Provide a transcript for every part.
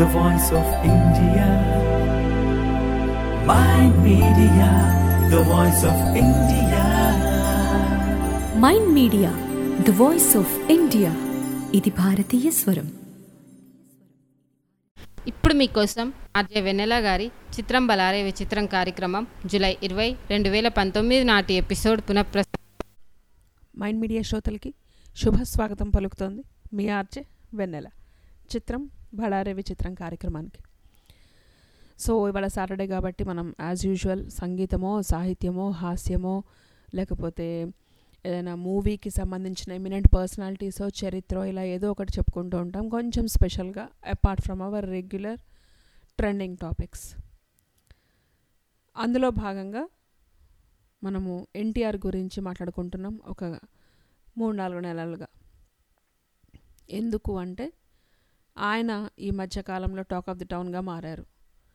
the voice of India. Mind Media, the voice of India. Mind Media the voice of India ఇది భారతీయ స్వరం ఇప్పుడు మీకోసం RJ వెన్నెల గారి చిత్రం బలారే విచిత్రం కార్యక్రమం జూలై ఇరవై రెండు వేల పంతొమ్మిది నాటి ఎపిసోడ్ పునఃప్రస మైండ్ మీడియా శ్రోతలకి శుభ స్వాగతం పలుకుతోంది మీ ఆర్జే వెన్నెల చిత్రం బడారే విచిత్రం కార్యక్రమానికి సో ఇవాళ సాటర్డే కాబట్టి మనం యాజ్ యూజువల్ సంగీతమో సాహిత్యమో హాస్యమో లేకపోతే ఏదైనా మూవీకి సంబంధించిన ఎమినెంట్ పర్సనాలిటీసో చరిత్ర ఇలా ఏదో ఒకటి చెప్పుకుంటూ ఉంటాం కొంచెం స్పెషల్గా apart from our regular trending topics అందులో భాగంగా మనము ఎన్టీఆర్ గురించి మాట్లాడుకుంటున్నాం ఒక మూడు నాలుగు నెలలుగా ఎందుకు అంటే ఆయన ఈ మధ్యకాలంలో టాక్ ఆఫ్ ది టౌన్గా మారారు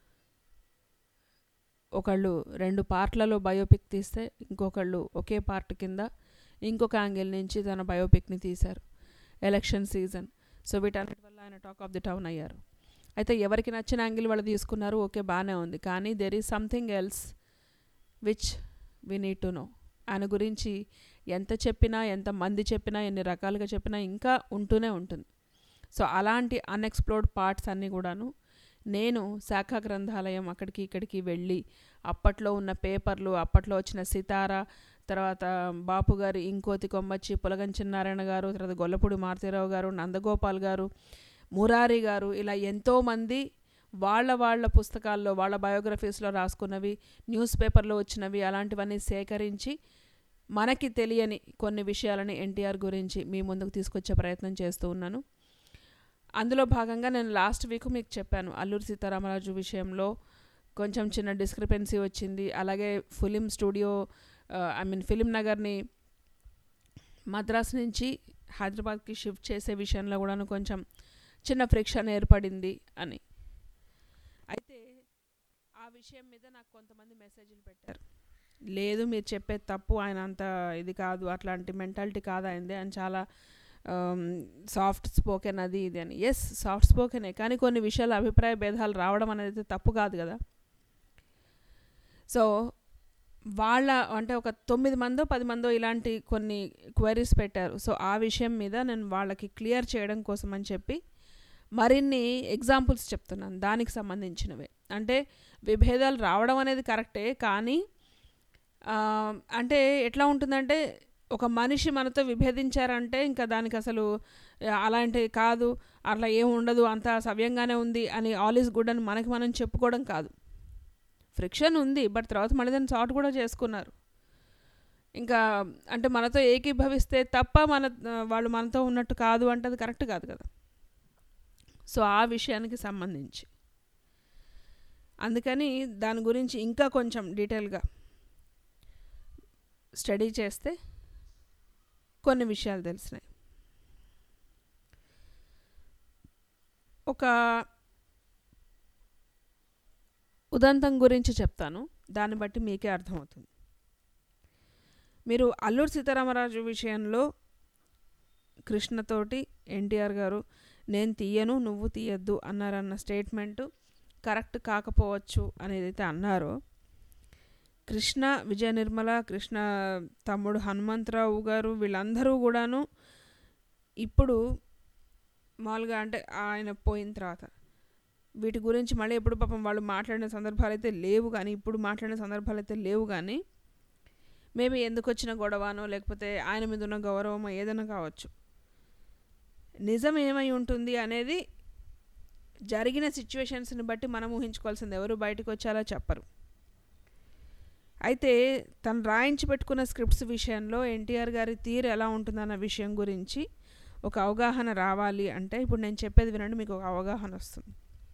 ఒకళ్ళు రెండు పార్ట్లలో బయోపిక్ తీస్తే ఇంకొకళ్ళు ఒకే పార్ట్ కింద ఇంకొక యాంగిల్ నుంచి తన బయోపిక్ని తీశారు ఎలక్షన్ సీజన్ సో వీటన్నిటి వల్ల ఆయన టాక్ ఆఫ్ ది టౌన్ అయ్యారు అయితే ఎవరికి నచ్చిన యాంగిల్ వాళ్ళు తీసుకున్నారు ఓకే బాగానే ఉంది కానీ there is something else which we need to know ఆయన గురించి ఎంత చెప్పినా ఎంత మంది చెప్పినా ఎన్ని రకాలుగా చెప్పినా ఇంకా ఉంటూనే ఉంటుంది సో అలాంటి అన్ఎక్స్ప్లోర్డ్ పార్ట్స్ అన్నీ కూడాను నేను శాఖ గ్రంథాలయం అక్కడికి ఇక్కడికి వెళ్ళి అప్పట్లో ఉన్న పేపర్లు అప్పట్లో వచ్చిన సితార తర్వాత బాపు గారు ఇంకోతి కొమ్మచ్చి పులగం చిన్నారాయణ గారు తర్వాత గొల్లపూడి మారుతీరావు గారు నందగోపాల్ గారు మురారి గారు ఇలా ఎంతోమంది వాళ్ళ వాళ్ళ పుస్తకాల్లో వాళ్ళ బయోగ్రఫీస్లో రాసుకున్నవి న్యూస్ పేపర్లో వచ్చినవి అలాంటివన్నీ సేకరించి మనకి తెలియని కొన్ని విషయాలని ఎన్టీఆర్ గురించి మీ ముందుకు తీసుకొచ్చే ప్రయత్నం చేస్తూ ఉన్నాను అందులో భాగంగా నేను లాస్ట్ వీక్ మీకు చెప్పాను అల్లూరి సీతారామరాజు విషయంలో కొంచెం చిన్న డిస్క్రిపెన్సీ వచ్చింది అలాగే film studio I mean film నగర్ని మద్రాస్ నుంచి హైదరాబాద్కి షిఫ్ట్ చేసే విషయంలో కూడాను కొంచెం చిన్న ఫ్రిక్షన్ ఏర్పడింది అని అయితే ఆ విషయం మీద నాకు కొంతమంది మెసేజ్లు పెట్టారు లేదు మీరు చెప్పే తప్పు ఆయన అంత ఇది కాదు అట్లాంటి మెంటాలిటీ కాదు అయింది అని చాలా సాఫ్ట్ స్పోకెన్ అది ఇది అని ఎస్ సాఫ్ట్ స్పోకెనే కానీ కొన్ని విషయాల అభిప్రాయ భేదాలు రావడం అనేది తప్పు కాదు కదా సో వాళ్ళ అంటే ఒక తొమ్మిది మందో పది మందో ఇలాంటి కొన్ని క్వైరీస్ పెట్టారు సో ఆ విషయం మీద నేను వాళ్ళకి క్లియర్ చేయడం కోసం అని చెప్పి మరిన్ని ఎగ్జాంపుల్స్ చెప్తున్నాను దానికి సంబంధించినవే అంటే విభేదాలు రావడం అనేది కరెక్టే కానీ అంటే ఎట్లా ఉంటుందంటే ఒక మనిషి మనతో విభేదించారంటే ఇంకా దానికి అసలు అలాంటి కాదు అట్లా ఏం ఉండదు అంత సవ్యంగానే ఉంది అని ఆల్ ఈస్ గుడ్ అని మనకి మనం చెప్పుకోవడం కాదు ఫ్రిక్షన్ ఉంది బట్ తర్వాత మళ్ళీ దాన్ని సార్ట్ కూడా చేసుకున్నారు ఇంకా అంటే మనతో ఏకీభవిస్తే తప్ప మన వాళ్ళు మనతో ఉన్నట్టు కాదు అంటే అది కరెక్ట్ కాదు కదా సో ఆ విషయానికి సంబంధించి అందుకని దాని గురించి ఇంకా కొంచెం డీటెయిల్గా స్టడీ చేస్తే కొన్ని విషయాలు తెలిసినాయి ఒక ఉదంతం గురించి చెప్తాను దాన్ని బట్టి మీకే అర్థమవుతుంది మీరు అల్లూరు సీతారామరాజు విషయంలో కృష్ణతోటి ఎన్టీఆర్ గారు నేను తీయను నువ్వు తీయద్దు అన్నారన్న స్టేట్మెంటు కరెక్ట్ కాకపోవచ్చు అనేది అయితే అన్నారో కృష్ణ విజయ నిర్మల కృష్ణ తమ్ముడు హనుమంతరావు గారు వీళ్ళందరూ కూడాను ఇప్పుడు మామూలుగా అంటే ఆయన పోయిన తర్వాత వీటి గురించి మళ్ళీ ఎప్పుడు పాపం వాళ్ళు మాట్లాడిన సందర్భాలు అయితే లేవు కానీ ఇప్పుడు మాట్లాడిన సందర్భాలు అయితే లేవు కానీ మేబీ ఎందుకు వచ్చిన గొడవనో లేకపోతే ఆయన మీద ఉన్న గౌరవమో ఏదైనా కావచ్చు నిజం ఏమై ఉంటుంది అనేది జరిగిన సిచ్యువేషన్స్ని బట్టి మనం ఊహించుకోవాల్సింది ఎవరు బయటకు వచ్చారో చెప్పరు అయితే తను రాయించి పెట్టుకున్న స్క్రిప్ట్స్ విషయంలో ఎన్టీఆర్ గారి తీరు ఎలా ఉంటుందన్న విషయం గురించి ఒక అవగాహన రావాలి అంటే ఇప్పుడు నేను చెప్పేది వినండి మీకు ఒక అవగాహన వస్తుంది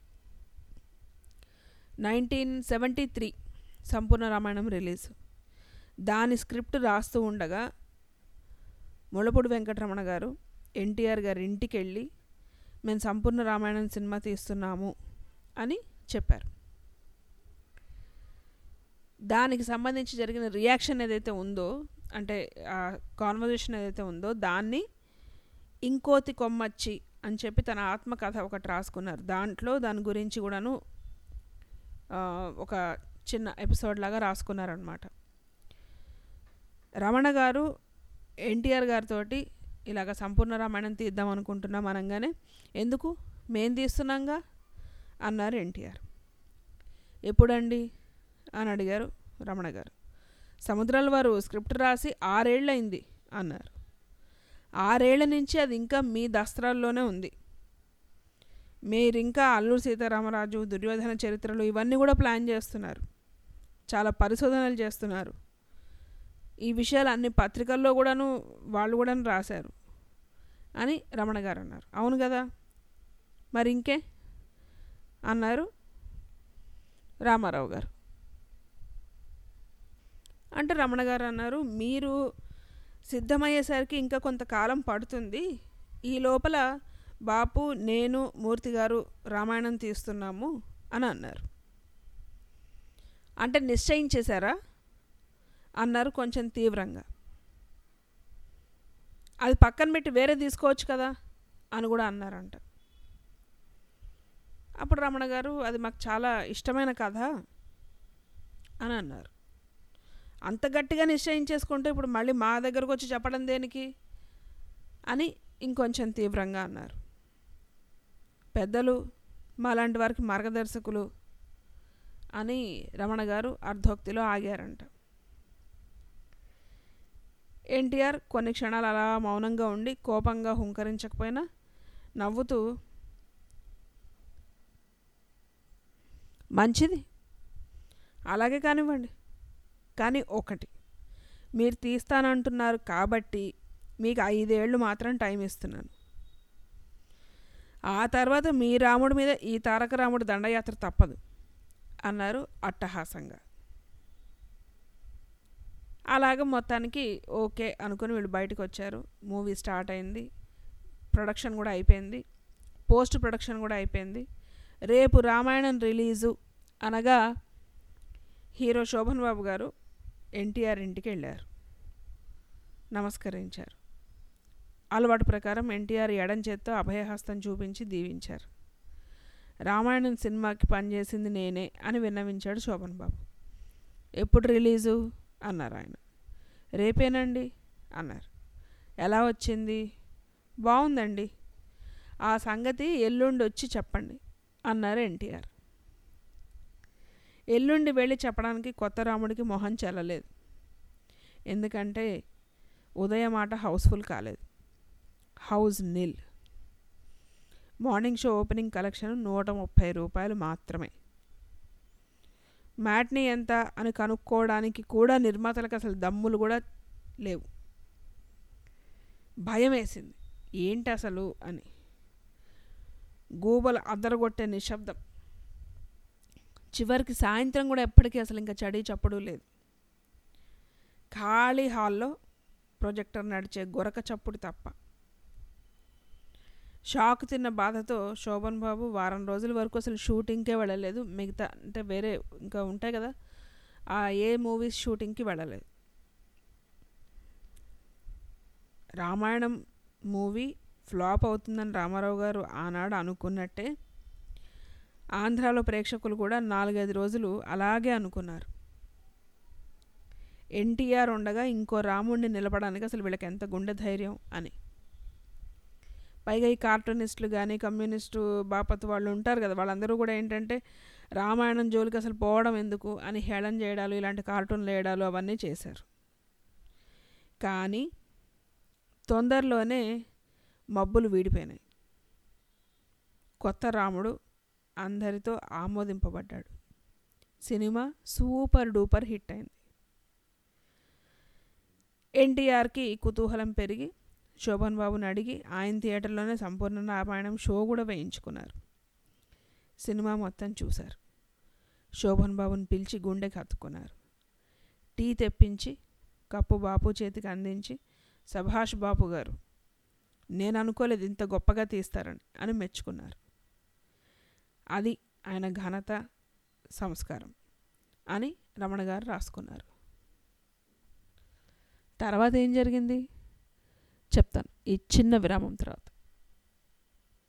నైన్టీన్ సెవెంటీ త్రీ సంపూర్ణ రామాయణం రిలీజ్ దాని స్క్రిప్ట్ రాస్తూ ఉండగా ముళ్ళపూడి వెంకటరమణ గారు ఎన్టీఆర్ గారి ఇంటికి వెళ్ళి మేము సంపూర్ణ రామాయణం సినిమా తీస్తున్నాము అని చెప్పారు దానికి సంబంధించి జరిగిన రియాక్షన్ ఏదైతే ఉందో అంటే ఆ కాన్వర్జేషన్ ఏదైతే ఉందో దాన్ని ఇంకోతి కొమ్మచ్చి అని చెప్పి తన ఆత్మకథ ఒకటి రాసుకున్నారు దాంట్లో దాని గురించి కూడాను ఆ, ఒక చిన్న ఎపిసోడ్ లాగా రాసుకున్నారనమాట రమణ గారు ఎన్టీఆర్ గారితో ఇలాగ సంపూర్ణ రామాయణం తీద్దాం అనుకుంటున్నాం అనగానే ఎందుకు మేం తీస్తున్నాంగా అన్నారు ఎన్టీఆర్ ఎప్పుడండి అని అడిగారు రమణ గారు సముద్రాల వారు స్క్రిప్ట్ రాసి ఆరేళ్ళయింది అన్నారు ఆరేళ్ల నుంచి అది ఇంకా మీ దస్త్రాల్లోనే ఉంది మీరు ఇంకా అల్లూరు సీతారామరాజు దుర్యోధన చరిత్రలు ఇవన్నీ కూడా ప్లాన్ చేస్తున్నారు చాలా పరిశోధనలు చేస్తున్నారు ఈ విషయాలు అన్ని పత్రికల్లో కూడాను వాళ్ళు కూడా రాశారు అని రమణ గారు అన్నారు అవును కదా మరి ఇంకే అన్నారు రామారావు గారు అంటే రమణ గారు అన్నారు మీరు సిద్ధమయ్యేసరికి ఇంకా కొంతకాలం పడుతుంది ఈ లోపల బాపు నేను మూర్తి గారు రామాయణం తీస్తున్నాము అని అన్నారు అంటే నిశ్చయించేశారా అన్నారు కొంచెం తీవ్రంగా అది పక్కన పెట్టి వేరే తీసుకోవచ్చు కదా అని కూడా అన్నారంట అప్పుడు రమణ గారు అది మాకు చాలా ఇష్టమైన కథ అని అన్నారు అంత గట్టిగా నిశ్చయించేసుకుంటే ఇప్పుడు మళ్ళీ మా దగ్గరకు వచ్చి చెప్పడం దేనికి అని ఇంకొంచెం తీవ్రంగా అన్నారు పెద్దలు మాలాంటి వారికి మార్గదర్శకులు అని రమణ గారు అర్ధోక్తిలో ఆగారంట ఎన్టీఆర్ కొన్ని క్షణాలు అలా మౌనంగా ఉండి కోపంగా హుంకరించకపోయినా నవ్వుతూ మంచిది అలాగే కానివ్వండి కానీ ఒకటి మీరు తీస్తానంటున్నారు కాబట్టి మీకు ఐదేళ్ళు మాత్రం టైం ఇస్తున్నాను ఆ తర్వాత మీ రాముడి మీద ఈ తారక రాముడి దండయాత్ర తప్పదు అన్నారు అట్టహాసంగా అలాగ మొత్తానికి ఓకే అనుకుని వీళ్ళు బయటకు వచ్చారు మూవీ స్టార్ట్ అయింది ప్రొడక్షన్ కూడా అయిపోయింది పోస్ట్ ప్రొడక్షన్ కూడా అయిపోయింది రేపు రామాయణం రిలీజు అనగా హీరో శోభన్ బాబు గారు ఎన్టీఆర్ ఇంటికి వెళ్ళారు నమస్కరించారు అలవాటు ప్రకారం ఎన్టీఆర్ ఎడం చేత్తో అభయహస్తం చూపించి దీవించారు రామాయణం సినిమాకి పనిచేసింది నేనే అని విన్నవించాడు శోభన్ బాబు ఎప్పుడు రిలీజు అన్నారు ఆయన రేపేనండి అన్నారు ఎలా వచ్చింది బాగుందండి ఆ సంగతి ఎల్లుండి వచ్చి చెప్పండి అన్నారు ఎన్టీఆర్ ఎల్లుండి వెళ్ళి చెప్పడానికి కొత్త రాముడికి మొహం చెల్లలేదు ఎందుకంటే ఉదయం ఆట హౌస్ఫుల్ కాలేదు house nil morning show opening collection నూట ముప్పై రూపాయలు మాత్రమే మ్యాట్ని ఎంత అని కనుక్కోవడానికి కూడా నిర్మాతలకు అసలు దమ్ములు కూడా లేవు భయం వేసింది ఏంటి అసలు అని గూబలు అద్దరగొట్టే నిశ్శబ్దం చివరికి సాయంత్రం కూడా ఎప్పటికీ అసలు ఇంకా చడి చప్పుడు లేదు ఖాళీ హాల్లో ప్రొజెక్టర్ నడిచే గొరక చప్పుడు తప్ప షాక్ తిన్న బాధతో శోభన్ బాబు వారం రోజుల వరకు అసలు షూటింగ్కే వెళ్ళలేదు మిగతా అంటే వేరే ఇంకా ఉంటాయి కదా ఆ ఏ మూవీస్ షూటింగ్కి వెళ్ళలేదు రామాయణం మూవీ ఫ్లాప్ అవుతుందని రామారావు గారు ఆనాడు అనుకున్నట్టే ఆంధ్రాలో ప్రేక్షకులు కూడా నాలుగైదు రోజులు అలాగే అనుకున్నారు ఎన్టీఆర్ ఉండగా ఇంకో రాముడిని నిలపడానికి అసలు వీళ్ళకి ఎంత గుండె ధైర్యం అని పైగా ఈ కార్టూనిస్టులు కానీ కమ్యూనిస్టు బాపత్ వాళ్ళు ఉంటారు కదా వాళ్ళందరూ కూడా ఏంటంటే రామాయణం జోలికి అసలు పోవడం ఎందుకు అని హేళన చేయడాలు ఇలాంటి కార్టూన్లు వేయడాలు అవన్నీ చేశారు కానీ తొందరలోనే మబ్బులు వీడిపోయినాయి కొత్త రాముడు అందరితో ఆమోదింపబడ్డాడు సినిమా సూపర్ డూపర్ హిట్ అయింది ఎన్టీఆర్కి కుతూహలం పెరిగి శోభన్ బాబుని అడిగి ఆయన థియేటర్లోనే సంపూర్ణ రామాయణం షో కూడా వేయించుకున్నారు సినిమా మొత్తం చూశారు శోభన్ బాబుని పిలిచి గుండెకి హత్తుకున్నారు టీ తెప్పించి కప్పు బాపు చేతికి అందించి సభాష్ బాపు గారు నేను అనుకోలేదు ఇంత గొప్పగా తీస్తారని అని మెచ్చుకున్నారు అది ఆయన ఘనత సంస్కారం అని రమణ గారు రాసుకున్నారు తర్వాత ఏం జరిగింది చెప్తాను ఈ చిన్న విరామం తర్వాత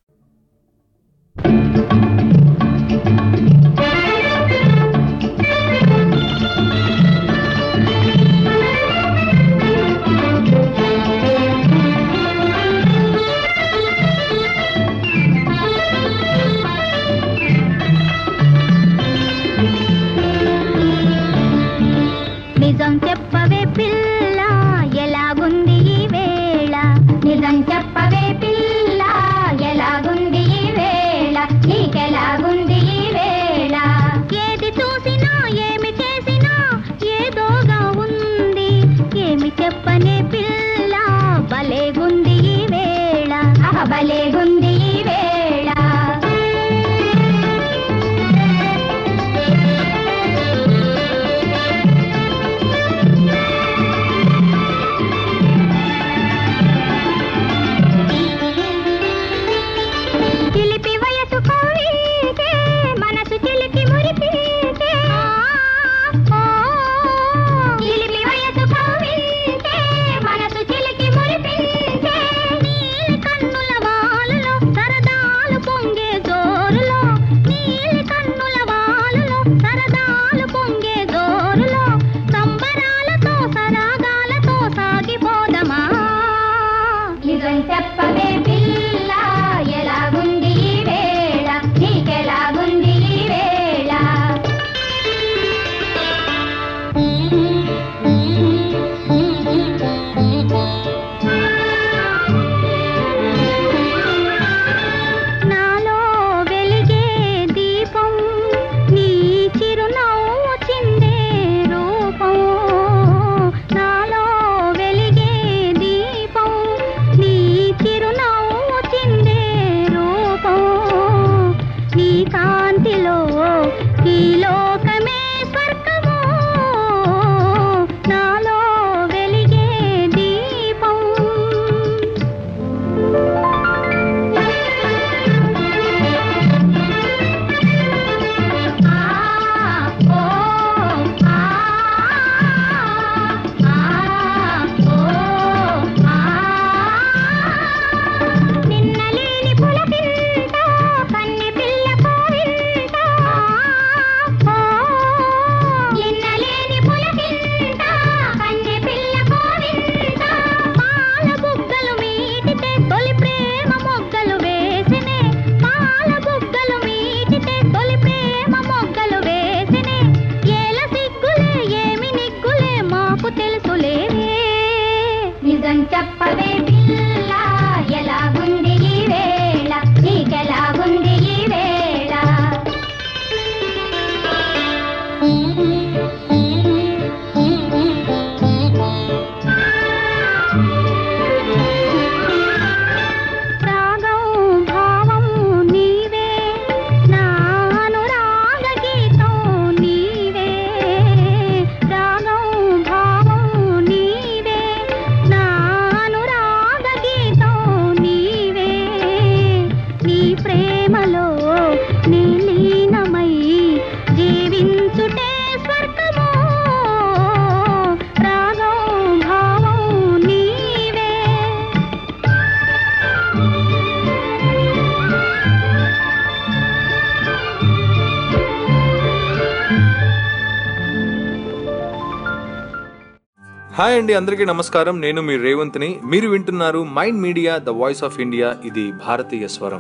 హాయ్ అండి అందరికీ నమస్కారం నేను మీ రేవంత్ని మీరు వింటున్నారు Mind Media the voice of India ఇది భారతీయ స్వరం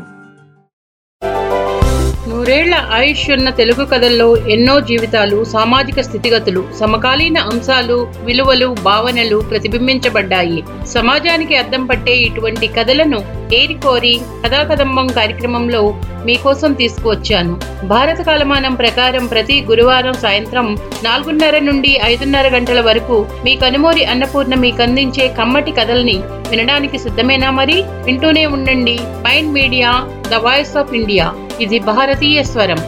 నూరేళ్ల ఆయుష్ ఉన్న తెలుగు కథల్లో ఎన్నో జీవితాలు సామాజిక స్థితిగతులు సమకాలీన అంశాలు విలువలు భావనలు ప్రతిబింబించబడ్డాయి సమాజానికి అద్దం పట్టే ఇటువంటి కథలను ఏరికోరి కథాకదంబం కార్యక్రమంలో మీకోసం తీసుకువచ్చాను భారత కాలమానం ప్రకారం ప్రతి గురువారం సాయంత్రం నాలుగున్నర నుండి ఐదున్నర గంటల వరకు మీ కనుమూరి అన్నపూర్ణ మీకు అందించే కమ్మటి కథల్ని వినడానికి సిద్ధమేనా మరి వింటూనే ఉండండి Mind Media the voice of India ఇది భారతీయ స్వరం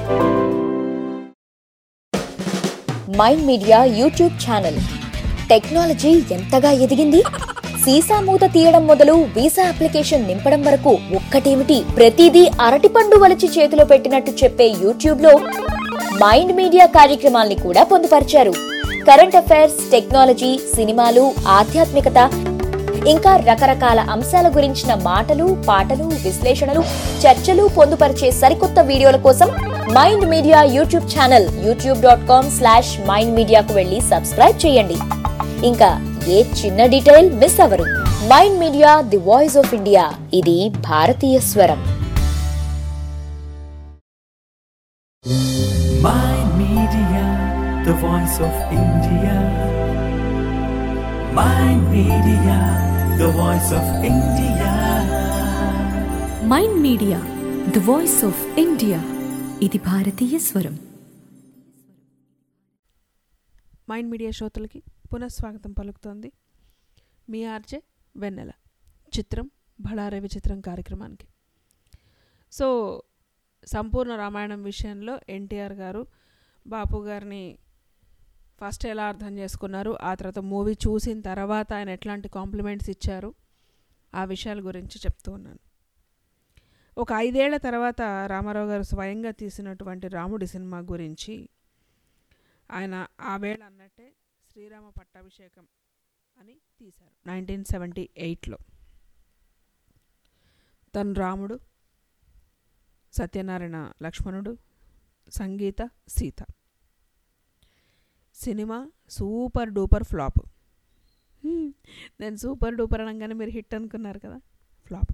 Mind Media YouTube channel technology ఎంతగా ఎదిగింది సీసా మూత తీయడం మొదలు వీసా అప్లికేషన్ నింపడం వరకు ఒక్కటేమిటి ప్రతిదీ అరటిపండు వలిచి చేతిలో పెట్టినట్టు చెప్పే యూట్యూబ్ లో మైండ్ మీడియా కార్యక్రమాల్ని కూడా పొందుపరిచారు కరెంట్ అఫైర్స్ టెక్నాలజీ సినిమాలు ఆధ్యాత్మికత ఇంకా రకరకాల అంశాల గురించిన మాటలు పాటలు విశ్లేషణలు చర్చలు పొందుపరిచే సరికొత్త వీడియోల కోసం Mind Media YouTube channel YouTube dot com slash Mind మీడియాకు వెళ్ళి సబ్స్క్రైబ్ చేయండి ఇంకా ఏ చిన్న డీటెయిల్ మిస్ అవరు Mind Media the voice of India ఇది భారతీయ స్వరం Mind Media, the voice of India. Mind Media, the voice of India. Mind Media the voice of India ఇది భారతీయ స్వరం మైండ్ మీడియా శ్రోతలకి పునఃస్వాగతం పలుకుతోంది మీ ఆర్జే వెన్నెల చిత్రం బళారే విచిత్రం కార్యక్రమానికి సో సంపూర్ణ రామాయణం విషయంలో ఎన్టీఆర్ గారు బాపు గారిని ఫస్ట్ ఎలా అర్థం చేసుకున్నారు ఆ తర్వాత మూవీ చూసిన తర్వాత ఆయన ఎట్లాంటి కాంప్లిమెంట్స్ ఇచ్చారు ఆ విషయాల గురించి చెప్తూ ఉన్నాను ఒక ఐదేళ్ల తర్వాత రామారావు గారు స్వయంగా తీసినటువంటి రాముడి సినిమా గురించి ఆయన ఆ వేళ అన్నట్టే శ్రీరామ పట్టాభిషేకం అని తీశారు నైన్టీన్ సెవెంటీ ఎయిట్లో తను రాముడు సత్యనారాయణ లక్ష్మణుడు సంగీత సీత సినిమా సూపర్ డూపర్ ఫ్లాప్ హ్మ్, నేను సూపర్ డూపర్ అనగానే మీరు హిట్ అనుకున్నారు కదా ఫ్లాప్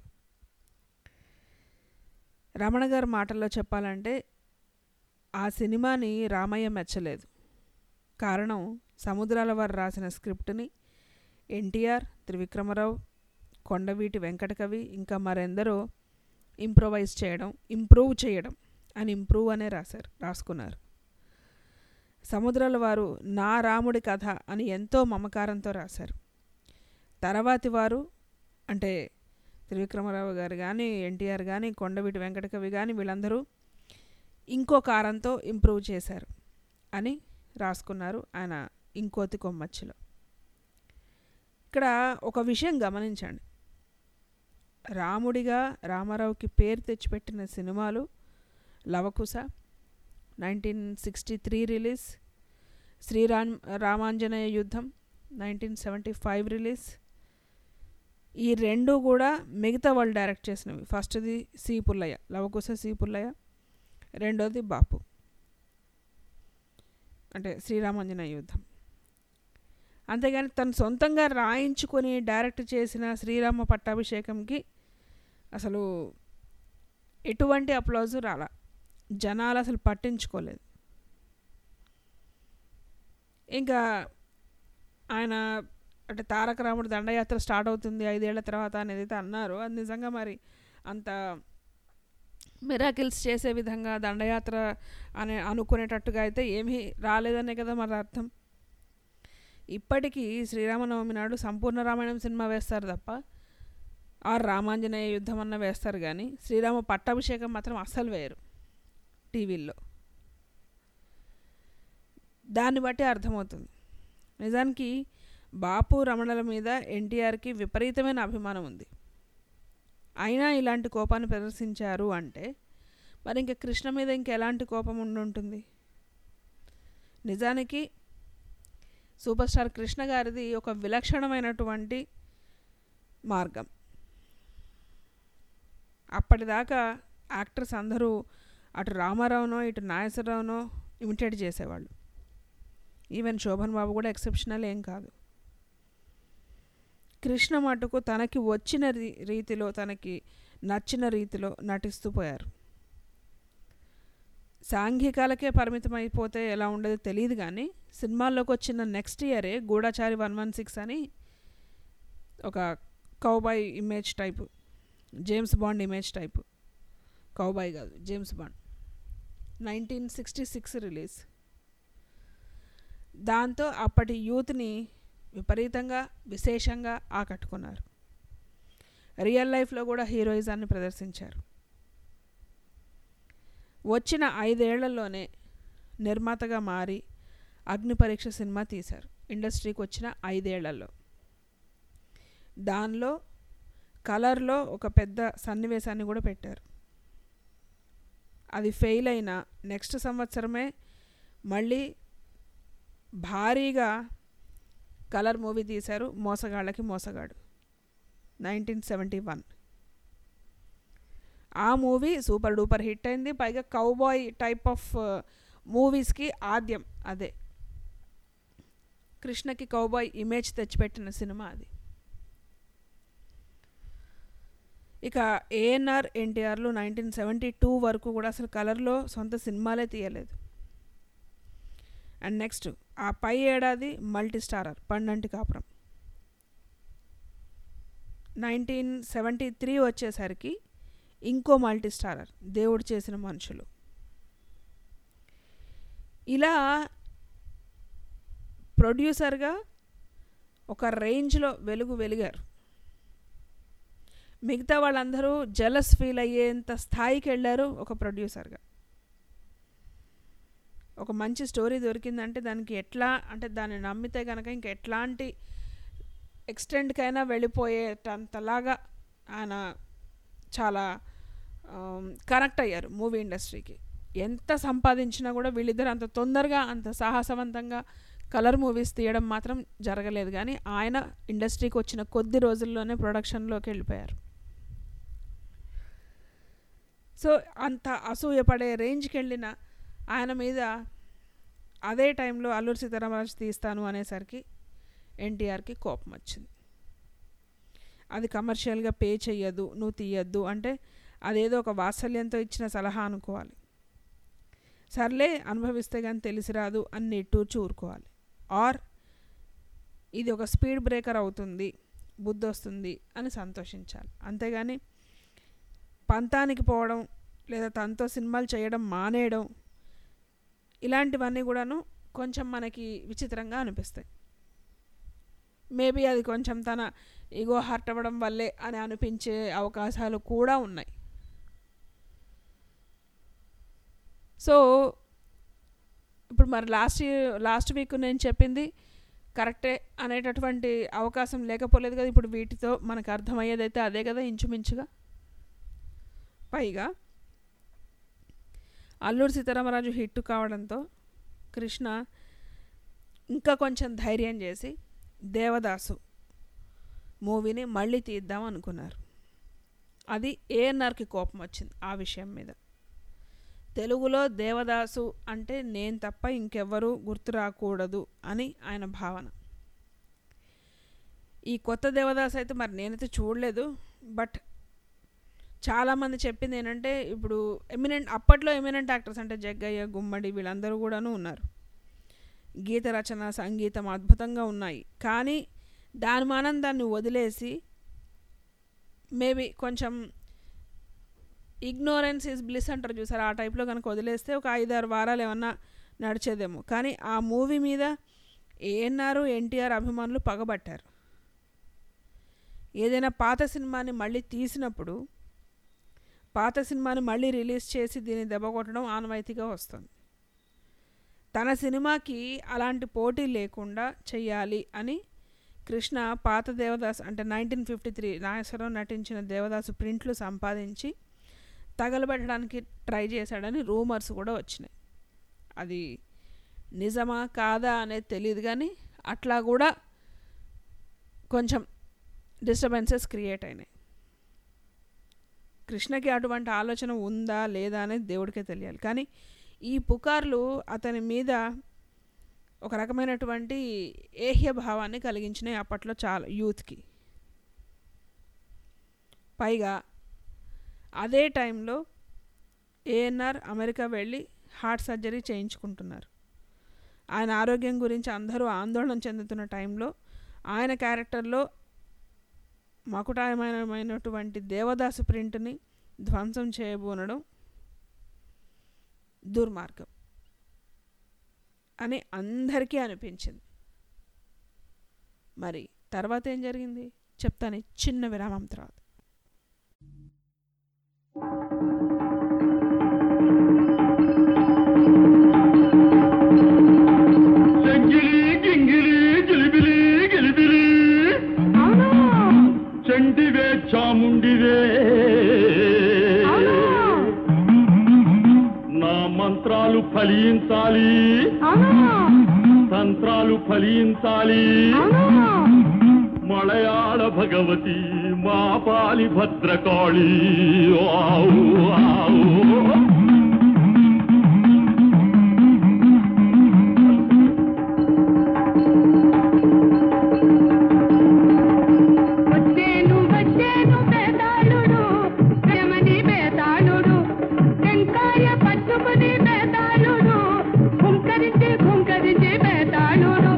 రమణ గారి మాటల్లో చెప్పాలంటే ఆ సినిమాని రామయ్య మెచ్చలేదు కారణం సముద్రాల వారు రాసిన స్క్రిప్ట్ని ఎన్టీఆర్ త్రివిక్రమరావు కొండవీటి వెంకటకవి ఇంకా మరెందరో ఇంప్రొవైజ్ చేయడం ఇంప్రూవ్ చేయడం అని ఇంప్రూవ్ అనే రాశారు రాసుకున్నారు సముద్రాల వారు నా రాముడి కథ అని ఎంతో మమకారంతో రాశారు తర్వాతి వారు అంటే త్రివిక్రమరావు గారు కానీ ఎన్టీఆర్ కానీ కొండవీటి వెంకటకవి కానీ వీళ్ళందరూ ఇంకో కారంతో ఇంప్రూవ్ చేశారు అని రాసుకున్నారు ఆయన ఇంకోతి కొమ్మచ్చిలో ఇక్కడ ఒక విషయం గమనించండి రాముడిగా రామారావుకి పేరు తెచ్చిపెట్టిన సినిమాలు Lavakusa nineteen sixty three release Sriram Ramanjaneya Yuddham nineteen seventy five release ఈ రెండు కూడా మిగతా వాళ్ళు డైరెక్ట్ చేసినవి ఫస్ట్ది సి పుల్లయ్య లవకుశ సి పుల్లయ్య రెండోది బాపు అంటే శ్రీరామాంజనేయ యుద్ధం అంతేగాని తను సొంతంగా రాయించుకొని డైరెక్ట్ చేసిన శ్రీరామ పట్టాభిషేకంకి అసలు ఎటువంటి అప్లాజు రాలా జనాలు అసలు పట్టించుకోలేదు ఇంకా ఆయన అంటే తారక రాముడు దండయాత్ర స్టార్ట్ అవుతుంది ఐదేళ్ల తర్వాత అనేది అయితే అన్నారు అది నిజంగా మరి అంత మిరాకిల్స్ చేసే విధంగా దండయాత్ర అనే అనుకునేటట్టుగా అయితే ఏమీ రాలేదనే కదా మరి అర్థం ఇప్పటికీ శ్రీరామనవమి నాడు సంపూర్ణ రామాయణం సినిమా వేస్తారు తప్ప ఆ రామాంజనేయ యుద్ధం అన్న వేస్తారు కానీ శ్రీరామ పట్టాభిషేకం మాత్రం అస్సలు వేయరు టీవీల్లో దాన్ని బట్టి అర్థమవుతుంది నిజానికి బాపు రమణల మీద ఎన్టీఆర్కి విపరీతమైన అభిమానం ఉంది అయినా ఇలాంటి కోపాన్ని ప్రదర్శించారు అంటే మరి ఇంకా కృష్ణ మీద ఇంకెలాంటి కోపం ఉండుంటుంది నిజానికి సూపర్ స్టార్ కృష్ణ గారిది ఒక విలక్షణమైనటువంటి మార్గం అప్పటిదాకా యాక్టర్స్ అందరూ అటు రామారావునో ఇటు నాగేశ్వరరావునో ఇమిటేట్ చేసేవాళ్ళు ఈవెన్ శోభన్ బాబు కూడా ఎక్సెప్షనల్ ఏం కాదు కృష్ణ మటుకు తనకి వచ్చిన రీ రీతిలో తనకి నచ్చిన రీతిలో నటిస్తూ పోయారు సాంఘికాలకే పరిమితం అయిపోతే ఎలా ఉండదో తెలియదు కానీ సినిమాల్లోకి వచ్చిన నెక్స్ట్ ఇయరే గూఢాచారి వన్ వన్ సిక్స్ అని ఒక cowboy image type James Bond image type cowboy కాదు James Bond nineteen sixty six release దాంతో అప్పటి యూత్ని విపరీతంగా విశేషంగా ఆకట్టుకున్నారు రియల్ లైఫ్లో కూడా హీరోయిజాన్ని ప్రదర్శించారు వచ్చిన ఐదేళ్లలోనే నిర్మాతగా మారి అగ్ని పరీక్ష సినిమా తీశారు ఇండస్ట్రీకి వచ్చిన ఐదేళ్లలో దానిలో కలర్లో ఒక పెద్ద సన్నివేశాన్ని కూడా పెట్టారు అది ఫెయిల్ అయిన నెక్స్ట్ సంవత్సరమే మళ్ళీ భారీగా కలర్ మూవీ తీశారు మోసగాళ్ళకి మోసగాడు నైన్టీన్ సెవెంటీ వన్ ఆ మూవీ సూపర్ డూపర్ హిట్ అయింది పైగా కౌబాయ్ టైప్ ఆఫ్ మూవీస్కి ఆద్యం అదే కృష్ణకి కౌబాయ్ ఇమేజ్ తెచ్చిపెట్టిన సినిమా అది ఇక ఏఎన్ఆర్ ఎన్టీఆర్లు నైన్టీన్ సెవెంటీ టూ వరకు కూడా అసలు కలర్లో సొంత సినిమాలే తీయలేదు అండ్ నెక్స్ట్ ఆ పై ఏడాది మల్టీ స్టారర్ పండంటి కాపురం నైన్టీన్ సెవెంటీ త్రీ వచ్చేసరికి ఇంకో మల్టీ స్టారర్ దేవుడు చేసిన మనుషులు ఇలా ప్రొడ్యూసర్గా ఒక రేంజ్లో వెలుగు వెలిగారు మిగతా వాళ్ళందరూ జలస్ ఫీల్ అయ్యేంత స్థాయికి వెళ్ళారు ఒక ప్రొడ్యూసర్గా ఒక మంచి స్టోరీ దొరికిందంటే దానికి ఎట్లా అంటే దాన్ని నమ్మితే కనుక ఇంక ఎట్లాంటి ఎక్స్టెంట్కైనా వెళ్ళిపోయేటంతలాగా ఆయన చాలా కనెక్ట్ అయ్యారు మూవీ ఇండస్ట్రీకి ఎంత సంపాదించినా కూడా వీళ్ళిద్దరు అంత తొందరగా అంత సాహసవంతంగా కలర్ మూవీస్ తీయడం మాత్రం జరగలేదు కానీ ఆయన ఇండస్ట్రీకి వచ్చిన కొద్ది రోజుల్లోనే ప్రొడక్షన్లోకి వెళ్ళిపోయారు సో అంత అసూయపడే రేంజ్కి వెళ్ళిన ఆయన మీద అదే టైంలో అల్లూరి సీతారామరాజు తీస్తాను అనేసరికి ఎన్టీఆర్కి కోపం వచ్చింది అది కమర్షియల్గా పే చెయ్యదు నువ్వు తీయద్దు అంటే అదేదో ఒక వాత్సల్యంతో ఇచ్చిన సలహా అనుకోవాలి సర్లే అనుభవిస్తే కానీ తెలిసి రాదు అని నిట్టూర్చి ఊరుకోవాలి ఆర్ ఇది ఒక స్పీడ్ బ్రేకర్ అవుతుంది బుద్ధి వస్తుంది అని సంతోషించాలి అంతేగాని పంతానికి పోవడం లేదా తనతో సినిమాలు చేయడం మానేయడం ఇలాంటివన్నీ కూడాను కొంచెం మనకి విచిత్రంగా అనిపిస్తాయి మేబీ అది కొంచెం తన ఈగో హర్ట్ అవ్వడం వల్లే అని అనిపించే అవకాశాలు కూడా ఉన్నాయి సో ఇప్పుడు మరి లాస్ట్ లాస్ట్ వీక్ నేను చెప్పింది కరెక్టే అనేటటువంటి అవకాశం లేకపోలేదు కదా ఇప్పుడు వీటితో మనకు అర్థమయ్యేదైతే అదే కదా ఇంచుమించుగా పైగా అల్లూరి సీతారామరాజు హిట్ కావడంతో కృష్ణ ఇంకా కొంచెం ధైర్యం చేసి దేవదాసు మూవీని మళ్ళీ తీద్దాం అనుకున్నారు అది ఏఎన్ఆర్కి కోపం వచ్చింది ఆ విషయం మీద తెలుగులో దేవదాసు అంటే నేను తప్ప ఇంకెవ్వరూ గుర్తు రాకూడదు అని ఆయన భావన ఈ కొత్త దేవదాసు అయితే మరి నేనైతే చూడలేదు బట్ చాలామంది చెప్పింది ఏంటంటే ఇప్పుడు ఎమినెంట్ అప్పట్లో ఎమినెంట్ యాక్టర్స్ అంటే జగ్గయ్య గుమ్మడి వీళ్ళందరూ కూడాను ఉన్నారు గీత రచన సంగీతం అద్భుతంగా ఉన్నాయి కానీ దాని మానం దాన్ని వదిలేసి మేబీ కొంచెం ఇగ్నోరెన్స్ ఈజ్ బ్లిస్ అంటారు చూసారు ఆ టైప్లో కనుక వదిలేస్తే ఒక ఐదారు వారాలు ఏమన్నా నడిచేదేమో కానీ ఆ మూవీ మీద ఏఎన్ఆర్ ఎన్టీఆర్ అభిమానులు పగబట్టారు ఏదైనా పాత సినిమాని మళ్ళీ తీసినప్పుడు పాత సినిమాని మళ్ళీ రిలీజ్ చేసి దీన్ని దెబ్బ కొట్టడం ఆనవాయితీగా వస్తుంది తన సినిమాకి అలాంటి పోటీ లేకుండా చెయ్యాలి అని కృష్ణ పాత దేవదాస్ అంటే నైన్టీన్ ఫిఫ్టీ త్రీ నాగేశ్వరరావు నటించిన దేవదాసు ప్రింట్లు సంపాదించి తగలబెట్టడానికి ట్రై చేశాడని రూమర్స్ కూడా వచ్చినాయి అది నిజమా కాదా అనేది తెలియదు కానీ అట్లా కూడా కొంచెం డిస్టర్బెన్సెస్ క్రియేట్ అయినాయి కృష్ణకి అటువంటి ఆలోచన ఉందా లేదా అనేది దేవుడికే తెలియాలి కానీ ఈ పుకార్లు అతని మీద ఒక రకమైనటువంటి ఏహ్య భావాన్ని కలిగించినాయి అప్పట్లో చాలా యూత్కి పైగా అదే టైంలో ఏఎన్ఆర్ అమెరికా వెళ్ళి హార్ట్ సర్జరీ చేయించుకుంటున్నారు ఆయన ఆరోగ్యం గురించి అందరూ ఆందోళన చెందుతున్న టైంలో ఆయన క్యారెక్టర్లో మకుటాయమైనటువంటి దేవదాసు ప్రింట్ని ధ్వంసం చేయబోనడం దుర్మార్గం అని అందరికీ అనిపించింది మరి తర్వాత ఏం జరిగింది చెప్తాను ఈ చిన్న విరామం తర్వాత చెంగిలి గింగిలి గిలిబిలి గిలిబిలి చండివే చాముండివే నా మంత్రాలు ఫలించాలి తంత్రాలు ఫలించాలి మలయాళ భగవతి మా పాలి భద్రకాళి ఆవు ఆవు వచ్చేను వచ్చేను బేతాళుడు ప్రేమని బేతాళుడు టెంకాయ పట్టుకుని బేతాళుడు హుంకరించి హుంకరించి బేతాళుడు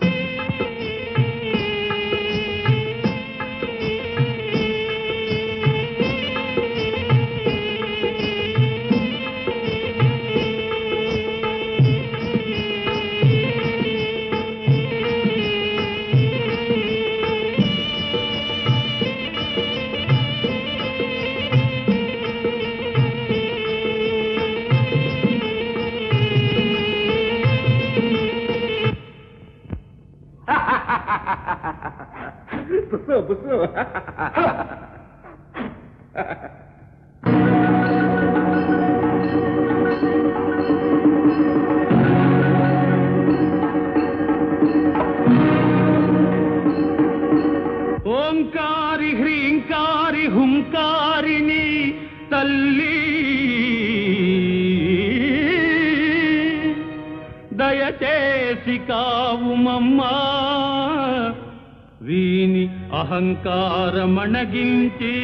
బుస్సు బుస్సు ఓంకారి హ్రీంకారి హుంకారిని తల్లి దయచేసి కావుమమ్మా వీని అహంకారమణగించి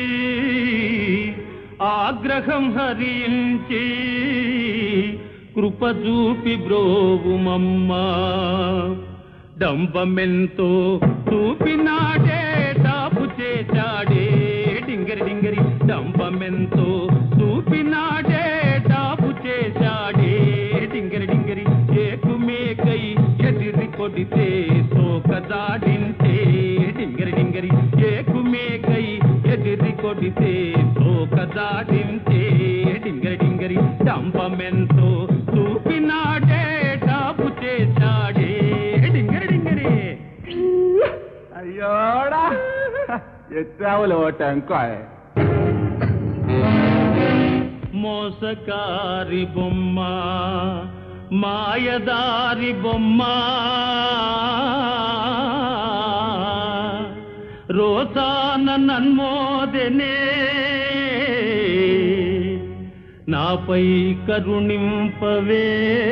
ఆగ్రహం హరించి కృపజూపి బ్రోవుమమ్మా డంబమెంతో చూపినాడే తాపు చేశాడే డింగరి డింగరి డంబమెంతో చూపినాడే తాపు చేశాడే డింగరి డింగరి ఏకుమేకై ఎదిరి కొడితే సోకదాడింటే డింగరి డింగరి ఏకుమేకై ఎదిరి కొడితే సోకదాడింటే డింగరి డింగరి డంబమెంతో చూపినాడే తాపు చేశాడే డింగరి డింగరి అయ్యోడా ఎత్తావులో టెంకాయ మోసకారి బొమ్మ మాయదారి బొమ్మ రోసాన నన్మోదనే నాపై కరుణింపవే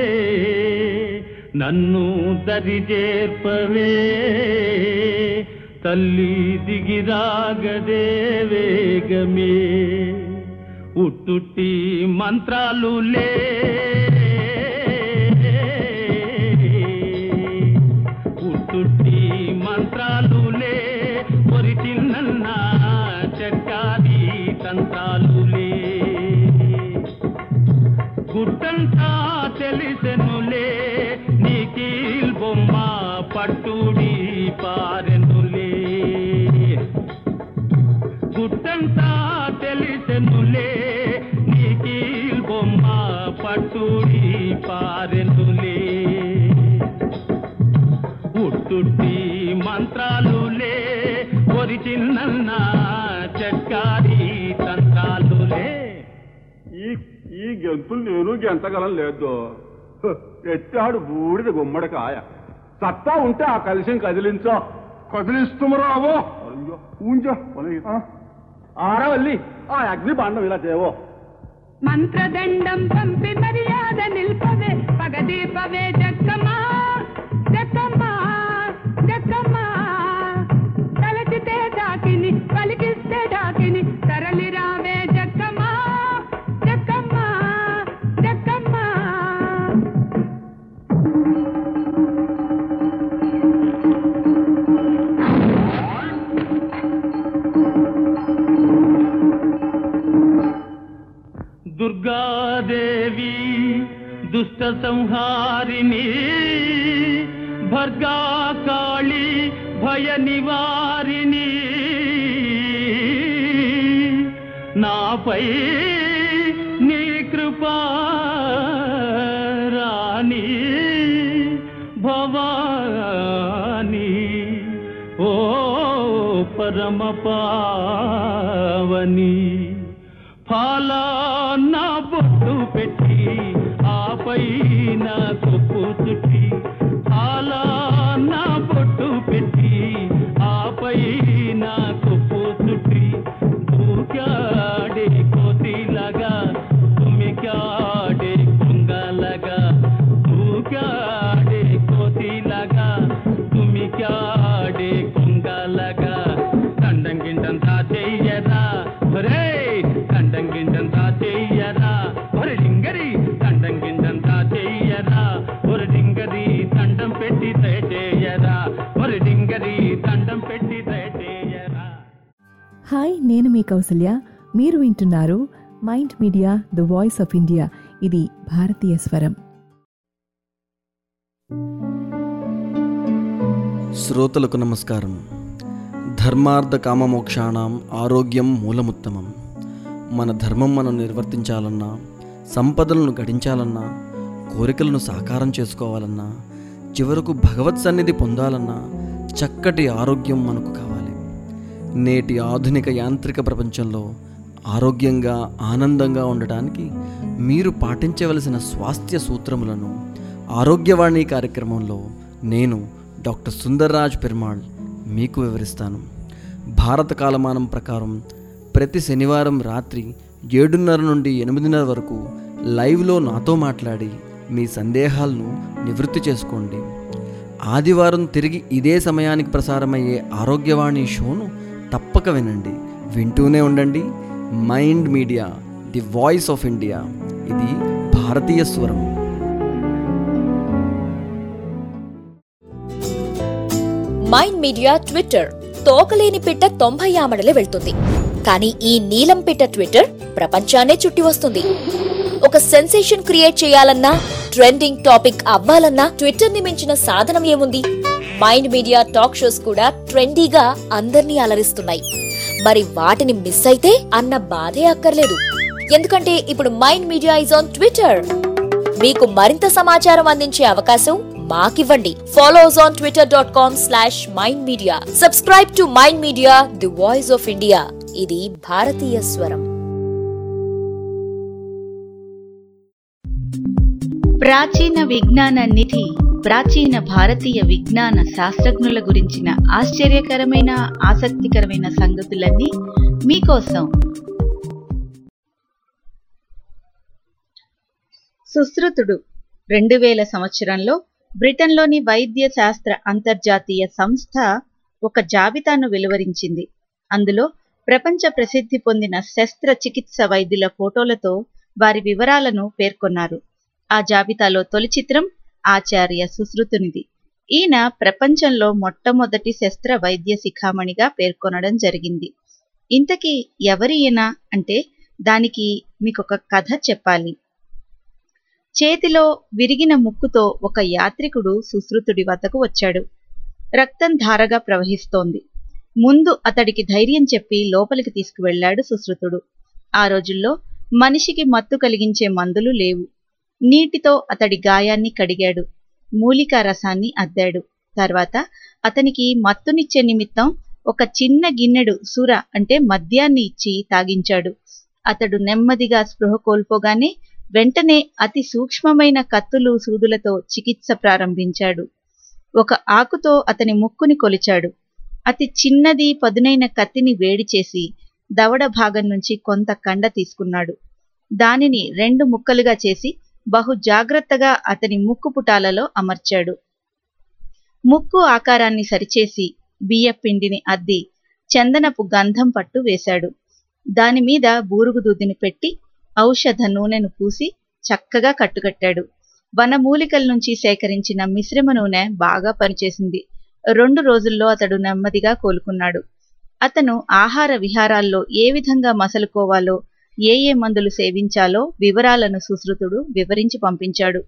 నన్ను దరిచేర్పవే తల్లి దిగిరాగదే వేగమే ఉట్టుట్టి మంత్రాలు లే ఉట్టుట్టి మంత్రాలు లే పొరి చిన్న చక్కాది తంత్రాలు లే గుట్టంతా తెలిసెనులే నీకీల్ బొమ్మ పట్టుడి పారెనులే గుట్టంతా తెలిసెనులే నీకీల్ బొమ్మ పట్టుడి పారెనులే ఉట్టుట్టి మంత్రాలులే ఒరి చిన్న చక్కారి తంత్రాలులే ఈ ఈ గెంతులు నేను గెంతగలం లేదు హ, ఎత్తాడు బూడిద గుమ్మడికాయ సత్తా ఉంటే ఆ కలిసి కదిలించో కదిలిస్తుమరావో అయ్యో ఊంచో ఆరవల్లి ఆ అగ్ని బాండం ఇలా చేయవో మంత్రదండం పంపి మర్యాద నిల్పవే పగదీపవే జక్కమ్మా జక్కమ్మా జక్కమ్మా తలచితే డాకిని పలికిస్తే డాకిని తల సంహారిణి భర్గా కాళి భయ నివారిణి నాపై నీ కృపా రాణి భవాని ఓ పరమ పావని ఫాలా నా బొట్టు పెట్టి ఆపై నా కొప్పు చుట్టి ఫాలా నా బొట్టు పెట్టి ఆపై నా కొప్పు చుట్టి దూకాడే కోతిలాగా తుమికాడే కొంగలగా దూకాడే కోతిలాగా తుమికాడే కొంగలగా దండం గిండంతా చెయ్యరా ఒరే దండం గిండంతా చెయ్యరా ఒరే డింగరి దండం గిండంతా చెయ్యరా ఒరే డింగరి దండం పెట్టి దయచేయరా ఒరే డింగరి దండం పెట్టి దయచేయరా హాయ్ నేను మీ కౌసల్య మీరు వింటున్నారు Mind Media the voice of India ఇది భారతీయ స్వరం శ్రోతలకు నమస్కారం ధర్మార్థ కామమోక్షాణం ఆరోగ్యం మూలముత్తమం మన ధర్మం మనం నిర్వర్తించాలన్నా సంపదలను గడించాలన్నా కోరికలను సాకారం చేసుకోవాలన్నా చివరకు భగవత్ సన్నిధి పొందాలన్నా చక్కటి ఆరోగ్యం మనకు కావాలి నేటి ఆధునిక యాంత్రిక ప్రపంచంలో ఆరోగ్యంగా ఆనందంగా ఉండటానికి మీరు పాటించవలసిన స్వాస్థ్య సూత్రములను ఆరోగ్యవాణి కార్యక్రమంలో నేను డాక్టర్ సుందర్రాజ్ పెరుమాళ్ మీకు వివరిస్తాను భారత కాలమానం ప్రకారం ప్రతి శనివారం రాత్రి ఏడున్నర నుండి ఎనిమిదిన్నర వరకు లైవ్లో నాతో మాట్లాడి మీ సందేహాలను నివృత్తి చేసుకోండి ఆదివారం తిరిగి ఇదే సమయానికి ప్రసారమయ్యే ఆరోగ్యవాణి షోను తప్పక వినండి వింటూనే ఉండండి Mind Media the voice of India ఇది భారతీయ స్వరం మైండ్ మీడియా ట్విట్టర్ తోకలేని పిట్ట తొంభై ఆమడలే వెళ్తుంది కానీ ఈ నీలం పిట్ట ట్విట్టర్ ప్రపంచాన్నే చుట్టి వస్తుంది ఒక సెన్సేషన్ క్రియేట్ చేయాలన్నా ట్రెండింగ్ టాపిక్ అవ్వాలన్నా ట్విట్టర్ ని మించిన సాధనం ఏముంది మైండ్ మీడియా టాక్ షోస్ కూడా ట్రెండీగా అందర్నీ అలరిస్తున్నాయి మరి వాటిని మిస్ అయితే అన్న బాధే అక్కర్లేదు ఎందుకంటే ఇప్పుడు Mind Media is on Twitter మీకు మరింత సమాచారం అందించే అవకాశం మాకివ్వండి follow us on Twitter dot com slash Mind Media subscribe to Mind Media the voice of India ఇది భారతీయ స్వరం ప్రాచీన విజ్ఞాన నిధి ప్రాచీన భారతీయ విజ్ఞాన శాస్త్రజ్ఞుల గురించిన ఆశ్చర్యకరమైన ఆసక్తికరమైన సంగతులన్నీ మీకోసం సుశ్రుతుడు రెండు వేల సంవత్సరంలో బ్రిటన్లోని వైద్య శాస్త్ర అంతర్జాతీయ సంస్థ ఒక జాబితాను వెలువరించింది అందులో ప్రపంచ ప్రసిద్ధి పొందిన శస్త్రచికిత్స వైద్యుల ఫోటోలతో వారి వివరాలను పేర్కొన్నారు ఆ జాబితాలో తొలి చిత్రం ఆచార్య సుశ్రుతునిది ఈయన ప్రపంచంలో మొట్టమొదటి శస్త్ర వైద్య శిఖామణిగా పేర్కొనడం జరిగింది ఇంతకీ ఎవరి ఈయన అంటే దానికి మీకొక కథ చెప్పాలి చేతిలో విరిగిన ముక్కుతో ఒక యాత్రికుడు సుశ్రుతుడి వద్దకు వచ్చాడు రక్తం ధారగా ప్రవహిస్తోంది ముందు అతడికి ధైర్యం చెప్పి లోపలికి తీసుకువెళ్లాడు సుశ్రుతుడు ఆ రోజుల్లో మనిషికి మత్తు కలిగించే మందులు లేవు నీటితో అతడి గాయాన్ని కడిగాడు మూలికా రసాన్ని అద్దాడు తర్వాత అతనికి మత్తునిచ్చే నిమిత్తం ఒక చిన్న గిన్నెడు సుర అంటే మద్యాన్ని ఇచ్చి తాగించాడు అతడు నెమ్మదిగా స్పృహ కోల్పోగానే వెంటనే అతి సూక్ష్మమైన కత్తులు సూదులతో చికిత్స ప్రారంభించాడు ఒక ఆకుతో అతని ముక్కుని కొలిచాడు అతి చిన్నది పదునైన కత్తిని వేడి చేసి దవడ భాగం నుంచి కొంత కండ తీసుకున్నాడు దానిని రెండు ముక్కలుగా చేసి బహు జాగ్రత్తగా అతని ముక్కు పుటాలలో అమర్చాడు ముక్కు ఆకారాన్ని సరిచేసి బియ్యపిండిని అద్ది చందనపు గంధం పట్టు వేశాడు దానిమీద బూరుగుదూదిని దూదిని పెట్టి ఔషధ నూనెను పూసి చక్కగా కట్టుకట్టాడు వనమూలికల నుంచి సేకరించిన మిశ్రమ నూనె బాగా పనిచేసింది రెండు రోజుల్లో అతడు నెమ్మదిగా కోలుకున్నాడు అతను ఆహార విహారాల్లో ఏ విధంగా మసలుకోవాలో ఏ ఏ మందులు సేవించాలో వివరాలను సుశ్రుతుడు వివరించి పంపించాడు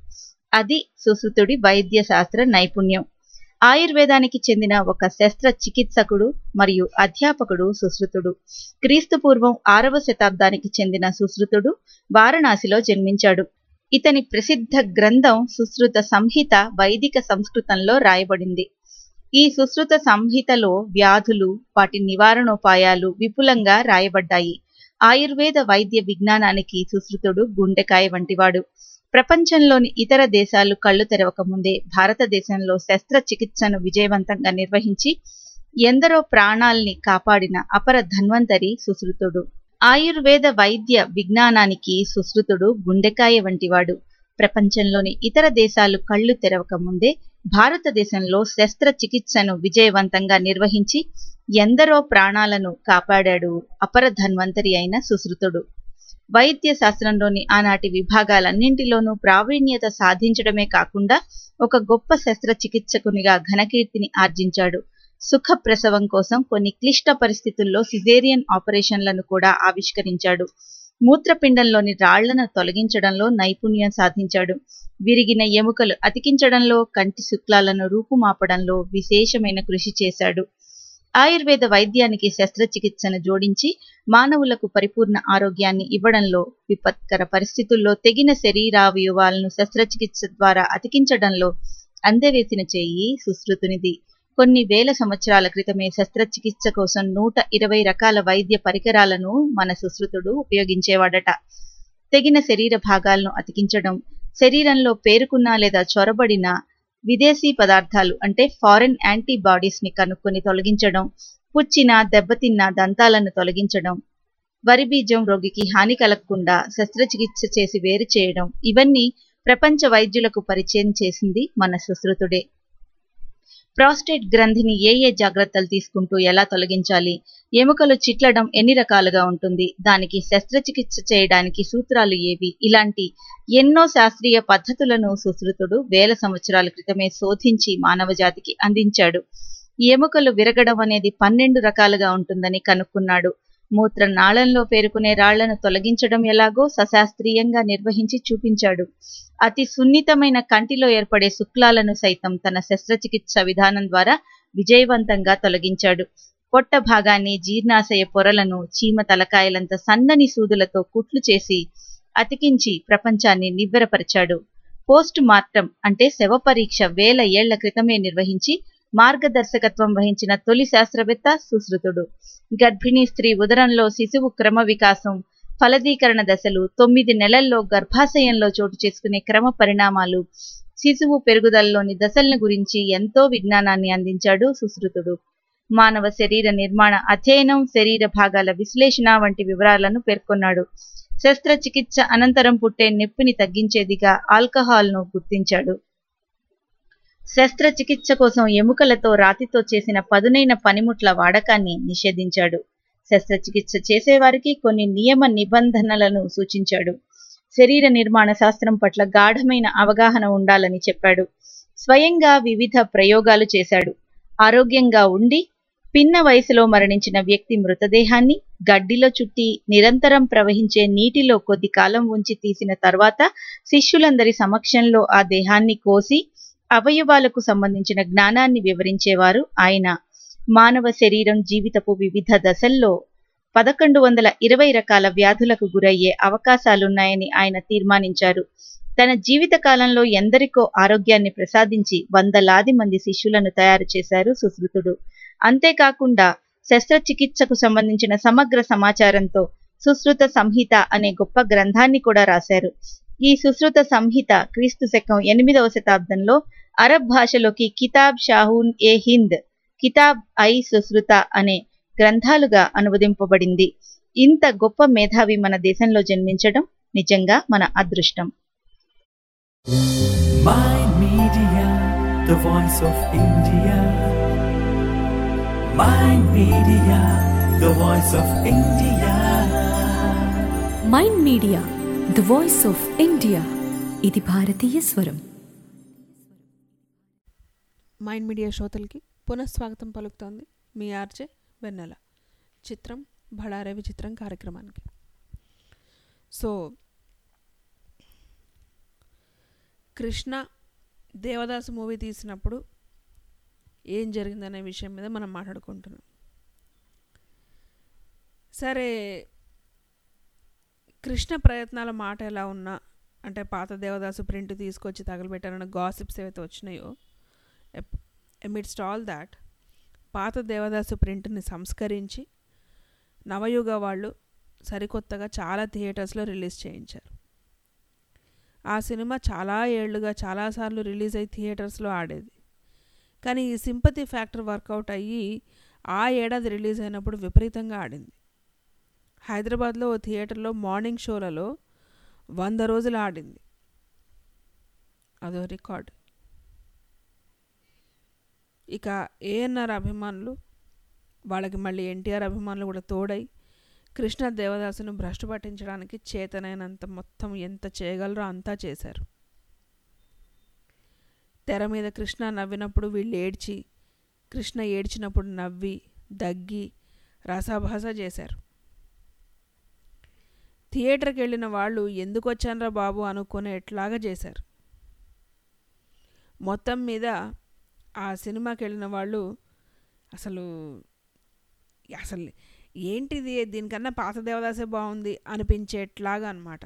అది సుశ్రుతుడి వైద్య శాస్త్ర నైపుణ్యం ఆయుర్వేదానికి చెందిన ఒక శస్త్ర చికిత్సకుడు మరియు అధ్యాపకుడు సుశ్రుతుడు క్రీస్తు పూర్వం ఆరవ శతాబ్దానికి చెందిన సుశ్రుతుడు వారణాసిలో జన్మించాడు ఇతని ప్రసిద్ధ గ్రంథం సుశ్రుత సంహిత వైదిక సంస్కృతంలో రాయబడింది ఈ సుశ్రుత సంహితలో వ్యాధులు వాటి నివారణోపాయాలు విపులంగా రాయబడ్డాయి ఆయుర్వేద వైద్య విజ్ఞానానికి సుశ్రుతుడు గుండెకాయ వంటివాడు ప్రపంచంలోని ఇతర దేశాలు కళ్ళు తెరవక ముందే భారతదేశంలో శస్త్రచికిత్సను విజయవంతంగా నిర్వహించి ఎందరో ప్రాణాల్ని కాపాడిన అపర ధన్వంతరి సుశ్రుతుడు ఆయుర్వేద వైద్య విజ్ఞానానికి సుశ్రుతుడు గుండెకాయ వంటివాడు ప్రపంచంలోని ఇతర దేశాలు కళ్ళు తెరవక ముందే భారతదేశంలో శస్త్రచికిత్సను విజయవంతంగా నిర్వహించి ఎందరో ప్రాణాలను కాపాడాడు అపర ధన్వంతరి అయిన సుశ్రుతుడు వైద్య శాస్త్రంలోని ఆనాటి విభాగాలన్నింటిలోనూ ప్రావీణ్యత సాధించడమే కాకుండా ఒక గొప్ప శస్త్రచికిత్సకునిగా ఘనకీర్తిని ఆర్జించాడు సుఖ ప్రసవం కోసం కొన్ని క్లిష్ట పరిస్థితుల్లో సిజేరియన్ ఆపరేషన్లను కూడా ఆవిష్కరించాడు మూత్రపిండంలోని రాళ్లను తొలగించడంలో నైపుణ్యం సాధించాడు విరిగిన ఎముకలు అతికించడంలో కంటి శుక్లాలను రూపుమాపడంలో విశేషమైన కృషి చేశాడు ఆయుర్వేద వైద్యానికి శస్త్రచికిత్సను జోడించి మానవులకు పరిపూర్ణ ఆరోగ్యాన్ని ఇవ్వడంలో విపత్కర పరిస్థితుల్లో తెగిన శరీరావయవాలను శస్త్రచికిత్స ద్వారా అతికించడంలో అందవేసిన చేయి సుశ్రుతునిది కొన్ని వేల సంవత్సరాల క్రితమే శస్త్రచికిత్స కోసం నూట ఇరవై రకాల వైద్య పరికరాలను మన సుశ్రుతుడు ఉపయోగించేవాడట తెగిన శరీర భాగాలను అతికించడం శరీరంలో పేరుకున్న లేదా చొరబడిన విదేశీ పదార్థాలు అంటే ఫారెన్ యాంటీబాడీస్ ని కనుక్కొని తొలగించడం పుచ్చిన దెబ్బతిన్న దంతాలను తొలగించడం వరి బీజం రోగికి హాని కలగకుండా శస్త్రచికిత్స చేసి వేరు చేయడం ఇవన్నీ ప్రపంచ వైద్యులకు పరిచయం చేసింది మన సుశ్రుతుడే ప్రాస్టేట్ గ్రంథిని ఏ ఏ జాగ్రత్తలు తీసుకుంటూ ఎలా తొలగించాలి ఎముకలు చిట్లడం ఎన్ని రకాలుగా ఉంటుంది దానికి శస్త్రచికిత్స చేయడానికి సూత్రాలు ఏవి ఇలాంటి ఎన్నో శాస్త్రీయ పద్ధతులను సుశ్రుతుడు వేల సంవత్సరాల క్రితమే శోధించి మానవజాతికి అందించాడు ఎముకలు విరగడం అనేది పన్నెండు రకాలుగా ఉంటుందని కనుక్కున్నాడు మూత్ర నాళంలో పేరుకునే రాళ్లను తొలగించడం ఎలాగో సశాస్త్రీయంగా నిర్వహించి చూపించాడు అతి సున్నితమైన కంటిలో ఏర్పడే శుక్లాలను సైతం తన శస్త్రచికిత్స విధానం ద్వారా విజయవంతంగా తొలగించాడు పొట్ట భాగాన్ని జీర్ణాశయ పొరలను చీమ తలకాయలంత సన్నని సూదులతో కుట్లు చేసి అతికించి ప్రపంచాన్ని నివ్వెరపరిచాడు పోస్ట్ మార్టం అంటే శవ పరీక్ష వేల ఏళ్ల క్రితమే నిర్వహించి మార్గదర్శకత్వం వహించిన తొలి శాస్త్రవేత్త సుశ్రుతుడు గర్భిణీ స్త్రీ ఉదరంలో శిశువు క్రమ వికాసం ఫలదీకరణ దశలు తొమ్మిది నెలల్లో గర్భాశయంలో చోటు చేసుకునే క్రమ పరిణామాలు శిశువు పెరుగుదలలోని దశలను గురించి ఎంతో విజ్ఞానాన్ని అందించాడు సుశ్రుతుడు మానవ శరీర నిర్మాణ అధ్యయనం శరీర భాగాల విశ్లేషణ వంటి వివరాలను పేర్కొన్నాడు శస్త్రచికిత్స అనంతరం పుట్టే నొప్పిని తగ్గించేదిగా ఆల్కహాల్ను గుర్తించాడు శస్త్రచికిత్స కోసం ఎముకలతో రాతితో చేసిన పదునైన పనిముట్ల వాడకాన్ని నిషేధించాడు శస్త్రచికిత్స చేసేవారికి కొన్ని నియమ నిబంధనలను సూచించాడు శరీర నిర్మాణ శాస్త్రం పట్ల గాఢమైన అవగాహన ఉండాలని చెప్పాడు స్వయంగా వివిధ ప్రయోగాలు చేశాడు ఆరోగ్యంగా ఉండి పిన్న వయసులో మరణించిన వ్యక్తి మృతదేహాన్ని గడ్డిలో చుట్టి నిరంతరం ప్రవహించే నీటిలో కొద్ది కాలం ఉంచి తీసిన తర్వాత శిష్యులందరి సమక్షంలో ఆ దేహాన్ని కోసి అవయవాలకు సంబంధించిన జ్ఞానాన్ని వివరించేవారు ఆయన మానవ శరీరం జీవితపు వివిధ దశల్లో పదకొండు వందల ఇరవై రకాల వ్యాధులకు గురయ్యే అవకాశాలున్నాయని ఆయన తీర్మానించారు తన జీవిత కాలంలో ఎందరికో ఆరోగ్యాన్ని ప్రసాదించి వందలాది మంది శిష్యులను తయారు చేశారు సుశ్రుతుడు అంతేకాకుండా శస్త్రచికిత్సకు సంబంధించిన సమగ్ర సమాచారంతో సుశ్రుత సంహిత అనే గొప్ప గ్రంథాన్ని కూడా రాశారు ఈ సుశ్రుత సంహిత క్రీస్తు శకం ఎనిమిదవ శతాబ్దంలో అరబ్ భాషలోకి కితాబ్ షాహూన్ ఏ హింద్ కితాబ్ ఐ సుశ్రుత అనే గ్రంథాలుగా అనువదింపబడింది ఇంత గొప్ప మేధావి మన దేశంలో జన్మించడం నిజంగా మన అదృష్టం Mind Media, the voice of India. Mind Media, the voice of India. Mind Media the voice of India ఇది భారతీయ స్వరం మైండ్ మీడియా శ్రోతలకి పునఃస్వాగతం పలుకుతోంది మీ ఆర్జే వెన్నెల చిత్రం భళారే విచిత్రం కార్యక్రమానికి సో కృష్ణ దేవదాసు మూవీ తీసినప్పుడు ఏం జరిగిందనే విషయం మీద మనం మాట్లాడుకుంటున్నాం సరే కృష్ణ ప్రయత్నాల మాట ఎలా ఉన్నా అంటే పాత దేవదాసు ప్రింట్ తీసుకొచ్చి తగలబెట్టారన్న గాసిప్స్ ఏవైతే వచ్చినాయో ఎమిడ్స్ట్ ఆల్ దాట్ పాత దేవదాసు ప్రింట్ని సంస్కరించి నవయుగ వాళ్ళు సరికొత్తగా చాలా థియేటర్స్లో రిలీజ్ చేయించారు ఆ సినిమా చాలా ఏళ్లుగా చాలాసార్లు రిలీజ్ అయ్యి థియేటర్స్లో ఆడేది కానీ ఈ సింపతి ఫ్యాక్టర్ వర్కౌట్ అయ్యి ఆ ఏడాది రిలీజ్ అయినప్పుడు విపరీతంగా ఆడింది హైదరాబాద్లో ఓ థియేటర్లో మార్నింగ్ షోలలో వంద రోజులు ఆడింది అదో రికార్డ్ ఇక ఏఎన్ఆర్ అభిమానులు వాళ్ళకి మళ్ళీ ఎన్టీఆర్ అభిమానులు కూడా తోడై కృష్ణ దేవదాసును భ్రష్టు పట్టించడానికి చేతనైనంత మొత్తం ఎంత చేయగలరో అంతా చేశారు తెర మీద కృష్ణ నవ్వినప్పుడు వీళ్ళు ఏడ్చి కృష్ణ ఏడ్చినప్పుడు నవ్వి దగ్గి రసాభాస చేశారు థియేటర్కి వెళ్ళిన వాళ్ళు ఎందుకు వచ్చానరా బాబు అనుకునేట్లాగా చేశారు మొత్తం మీద ఆ సినిమాకి వెళ్ళిన వాళ్ళు అసలు అసలు ఏంటిది దీనికన్నా పాత దేవదాసే బాగుంది అనిపించేట్లాగా అనమాట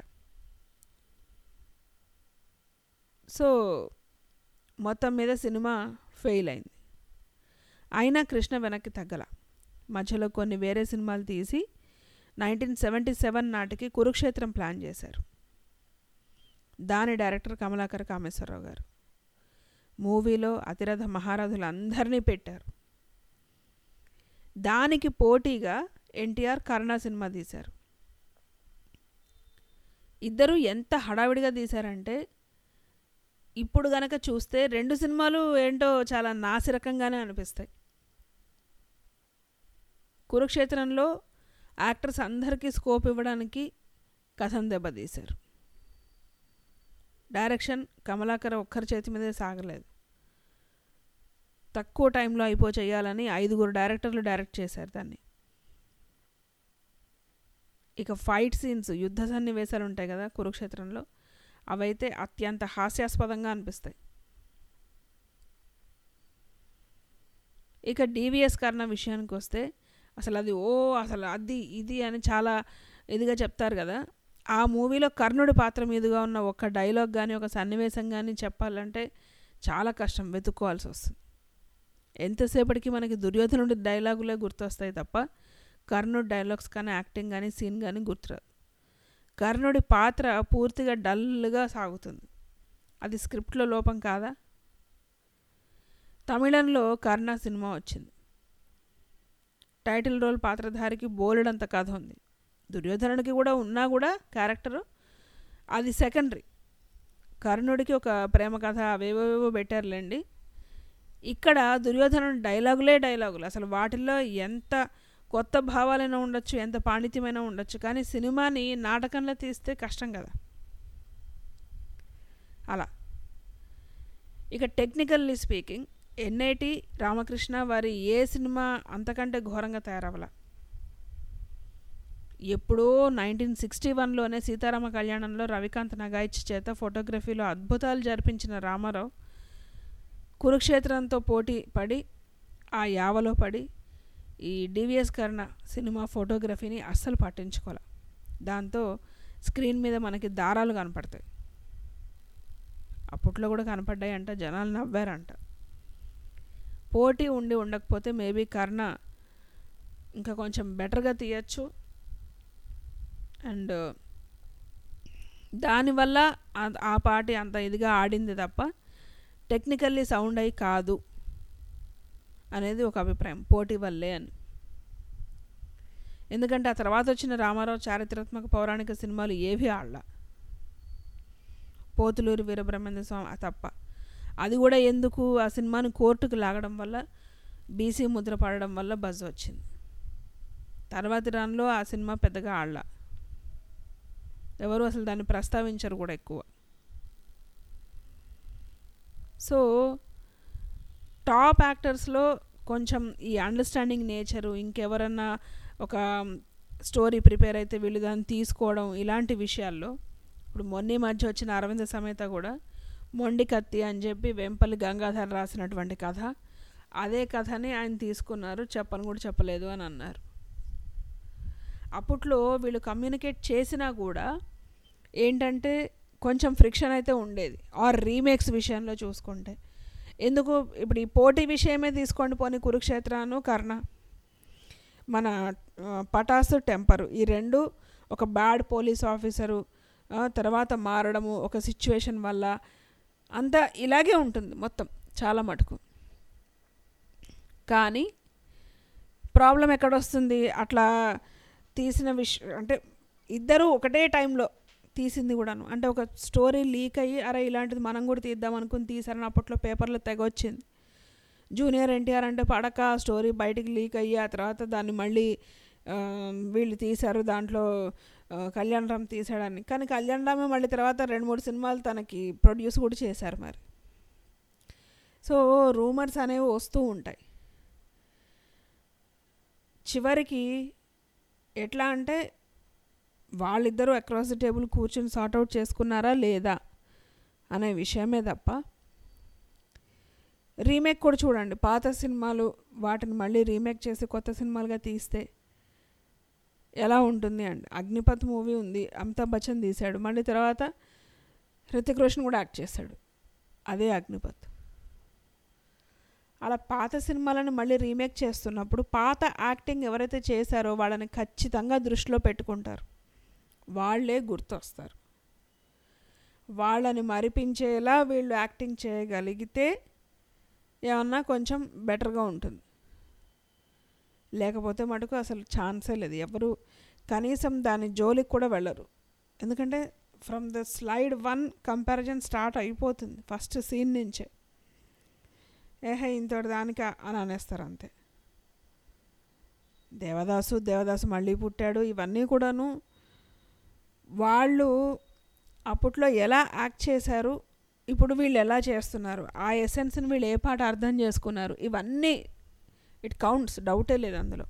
సో మొత్తం మీద సినిమా ఫెయిల్ అయింది అయినా కృష్ణ వెనక్కి తగ్గల మధ్యలో కొన్ని వేరే సినిమాలు తీసి నైన్టీన్ సెవెంటీ సెవెన్ నాటికి కురుక్షేత్రం ప్లాన్ చేశారు దాని డైరెక్టర్ కమలాకర్ కామేశ్వరరావు గారు మూవీలో అతిరథ మహారథులు అందరినీ పెట్టారు దానికి పోటీగా ఎన్టీఆర్ కర్ణ సినిమా తీశారు ఇద్దరు ఎంత హడావిడిగా తీశారంటే ఇప్పుడు గనక చూస్తే రెండు సినిమాలు ఏంటో చాలా నాసిరకంగానే అనిపిస్తాయి కురుక్షేత్రంలో యాక్టర్స్ అందరికీ స్కోప్ ఇవ్వడానికి కథం దెబ్బతీశారు డైరెక్షన్ కమలాకర్ ఒక్కరి చేతి మీదే సాగలేదు తక్కువ టైంలో అయిపో చేయాలని ఐదుగురు డైరెక్టర్లు డైరెక్ట్ చేశారు దాన్ని ఇక ఫైట్ సీన్స్ యుద్ధ సన్నివేశాలు ఉంటాయి కదా కురుక్షేత్రంలో అవైతే అత్యంత హాస్యాస్పదంగా అనిపిస్తాయి ఇక డివిఎస్ కర్ణ విషయానికి వస్తే అసలు అది ఓ అసలు అది ఇది అని చాలా ఇదిగా చెప్తారు కదా ఆ మూవీలో కర్ణుడి పాత్ర మీదుగా ఉన్న ఒక డైలాగ్ కానీ ఒక సన్నివేశం కానీ చెప్పాలంటే చాలా కష్టం వెతుక్కోవాల్సి వస్తుంది ఎంతసేపటికి మనకి దుర్యోధనుడి డైలాగులే గుర్తొస్తాయి తప్ప కర్ణుడి డైలాగ్స్ కానీ యాక్టింగ్ కానీ సీన్ కానీ గుర్తురాదు కర్ణుడి పాత్ర పూర్తిగా డల్గా సాగుతుంది అది స్క్రిప్ట్లో లోపం కాదా తమిళంలో కర్ణ సినిమా వచ్చింది టైటిల్ రోల్ పాత్రధారికి బోలెడంత కథ ఉంది దుర్యోధనుడికి కూడా ఉన్నా కూడా క్యారెక్టరు అది సెకండరీ కర్ణుడికి ఒక ప్రేమ కథ అవేవేవో పెట్టారులేండి ఇక్కడ దుర్యోధనుడి డైలాగులే డైలాగులు అసలు వాటిల్లో ఎంత కొత్త భావాలైనా ఉండొచ్చు ఎంత పాండిత్యమైనా ఉండొచ్చు కానీ సినిమాని నాటకంలో తీస్తే కష్టం కదా అలా ఇక టెక్నికల్లీ స్పీకింగ్ ఎన్ఐటి రామకృష్ణ వారి ఏ సినిమా అంతకంటే ఘోరంగా తయారవ్వాల ఎప్పుడో నైన్టీన్ సిక్స్టీ వన్లోనే సీతారామ కళ్యాణంలో రవికాంత్ నగాయిచ్ చేత ఫోటోగ్రఫీలో అద్భుతాలు జరిపించిన రామారావు కురుక్షేత్రంతో పోటీ పడి ఆ యావలో పడి ఈ డివిఎస్ కర్ణ సినిమా ఫోటోగ్రఫీని అస్సలు పట్టించుకోలే దాంతో స్క్రీన్ మీద మనకి దారాలు కనపడతాయి అప్పట్లో కూడా కనపడ్డాయి అంట జనాలు నవ్వారంట పోటీ ఉండి ఉండకపోతే మేబీ కర్ణ ఇంకా కొంచెం బెటర్గా తీయచ్చు అండ్ దానివల్ల ఆ పాటి అంత ఇదిగా ఆడింది తప్ప టెక్నికల్లీ సౌండ్ అయి కాదు అనేది ఒక అభిప్రాయం పోటీ వల్లే అని ఎందుకంటే ఆ తర్వాత వచ్చిన రామారావు చారిత్రాత్మక పౌరాణిక సినిమాలు ఏవి ఆడలా పోతులూరి వీరబ్రహ్మేంద్ర స్వామి తప్ప అది కూడా ఎందుకు ఆ సినిమాని కోర్టుకు లాగడం వల్ల బీసీ ముద్ర పడడం వల్ల బజ్ వచ్చింది తర్వాతి రన్లో ఆ సినిమా పెద్దగా ఆడలా ఎవరు అసలు దాన్ని ప్రస్తావించరు కూడా ఎక్కువ సో టాప్ యాక్టర్స్లో కొంచెం ఈ అండర్స్టాండింగ్ నేచరు ఇంకెవరన్నా ఒక స్టోరీ ప్రిపేర్ అయితే వీళ్ళు దాన్ని తీసుకోవడం ఇలాంటి విషయాల్లో ఇప్పుడు మొన్న మధ్య వచ్చిన అరవింద సమేత కూడా మొండి కత్తి అని చెప్పి వెంపల్లి గంగాధర్ రాసినటువంటి కథ అదే కథని ఆయన తీసుకున్నారు చెప్పని కూడా చెప్పలేదు అని అన్నారు అప్పట్లో వీళ్ళు కమ్యూనికేట్ చేసినా కూడా ఏంటంటే కొంచెం ఫ్రిక్షన్ అయితే ఉండేది ఆర్ రీమేక్స్ విషయంలో చూసుకుంటే ఎందుకు ఇప్పుడు ఈ పోటీ విషయమే తీసుకోండి పోనీ కురుక్షేత్రాను కర్ణ మన ఆ, పటాసు టెంపరు ఈ రెండు ఒక బ్యాడ్ పోలీస్ ఆఫీసరు ఆ, తర్వాత మారడము ఒక సిచ్యువేషన్ వల్ల అంతా ఇలాగే ఉంటుంది మొత్తం చాలా మటుకు కానీ ప్రాబ్లం ఎక్కడొస్తుంది అట్లా తీసిన విషయం అంటే ఇద్దరు ఒకటే టైంలో తీసింది కూడాను అంటే ఒక స్టోరీ లీక్ అయ్యి అరే ఇలాంటిది మనం కూడా తీద్దాం అనుకుని తీసారని అప్పట్లో పేపర్లో తెగ వచ్చింది జూనియర్ ఎన్టీఆర్ అంటే పడక ఆ స్టోరీ బయటికి లీక్ అయ్యి ఆ తర్వాత దాన్ని మళ్ళీ ఆ, వీళ్ళు తీశారు దాంట్లో ఆ, కళ్యాణ్ రామ్ తీసాడని కానీ కళ్యాణ్ రామే మళ్ళీ తర్వాత రెండు మూడు సినిమాలు తనకి ప్రొడ్యూస్ కూడా చేశారు మరి సో రూమర్స్ అనేవి వస్తూ ఉంటాయి చివరికి ఎట్లా అంటే వాళ్ళిద్దరూ అక్రాస్ ది టేబుల్ కూర్చొని సార్ట్అవుట్ చేసుకున్నారా లేదా అనే విషయమే తప్ప రీమేక్ కూడా చూడండి పాత సినిమాలు వాటిని మళ్ళీ రీమేక్ చేసి కొత్త సినిమాలుగా తీస్తే ఎలా ఉంటుంది అండి అగ్నిపత్ మూవీ ఉంది అమితాబ్ బచ్చన్ తీశాడు మళ్ళీ తర్వాత హృతిక్ రోషన్ కూడా యాక్ట్ చేశాడు అదే అగ్నిపత్ అలా పాత సినిమాలను మళ్ళీ రీమేక్ చేస్తున్నప్పుడు పాత యాక్టింగ్ ఎవరైతే చేశారో వాళ్ళని ఖచ్చితంగా దృష్టిలో పెట్టుకుంటారు వాళ్ళే గుర్తొస్తారు వాళ్ళని మరిపించేలా వీళ్ళు యాక్టింగ్ చేయగలిగితే ఏమన్నా కొంచెం బెటర్గా ఉంటుంది లేకపోతే మటుకు అసలు ఛాన్సే లేదు ఎవరు కనీసం దాని జోలికి కూడా వెళ్ళరు ఎందుకంటే from the slide one comparison start అయిపోతుంది ఫస్ట్ సీన్ నుంచే ఏహే ఇంతటి దానిక అని అనేస్తారు అంతే దేవదాసు దేవదాసు మళ్ళీ పుట్టాడు ఇవన్నీ కూడాను వాళ్ళు అప్పట్లో ఎలా యాక్ట్ చేశారు ఇప్పుడు వీళ్ళు ఎలా చేస్తున్నారు ఆ ఎసెన్స్ని వీళ్ళు ఏ పాట అర్థం చేసుకున్నారు ఇవన్నీ ఇట్ కౌంట్స్ డౌటే లేదు అందులో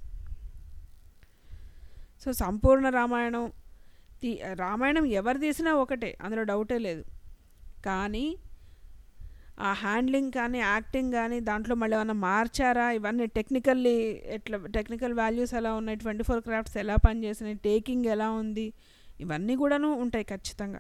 సో సంపూర్ణ రామాయణం తీ రామాయణం ఎవరు తీసినా ఒకటే అందులో డౌటే లేదు కానీ ఆ హ్యాండ్లింగ్ కానీ యాక్టింగ్ కానీ దాంట్లో మళ్ళీ ఏమైనా మార్చారా ఇవన్నీ టెక్నికల్లీ ఎట్లా టెక్నికల్ వాల్యూస్ ఎలా ఉన్నాయి ట్వంటీ ఫోర్ క్రాఫ్ట్స్ ఎలా పనిచేసినాయి టేకింగ్ ఎలా ఉంది ఇవన్నీ కూడాను ఉంటాయి ఖచ్చితంగా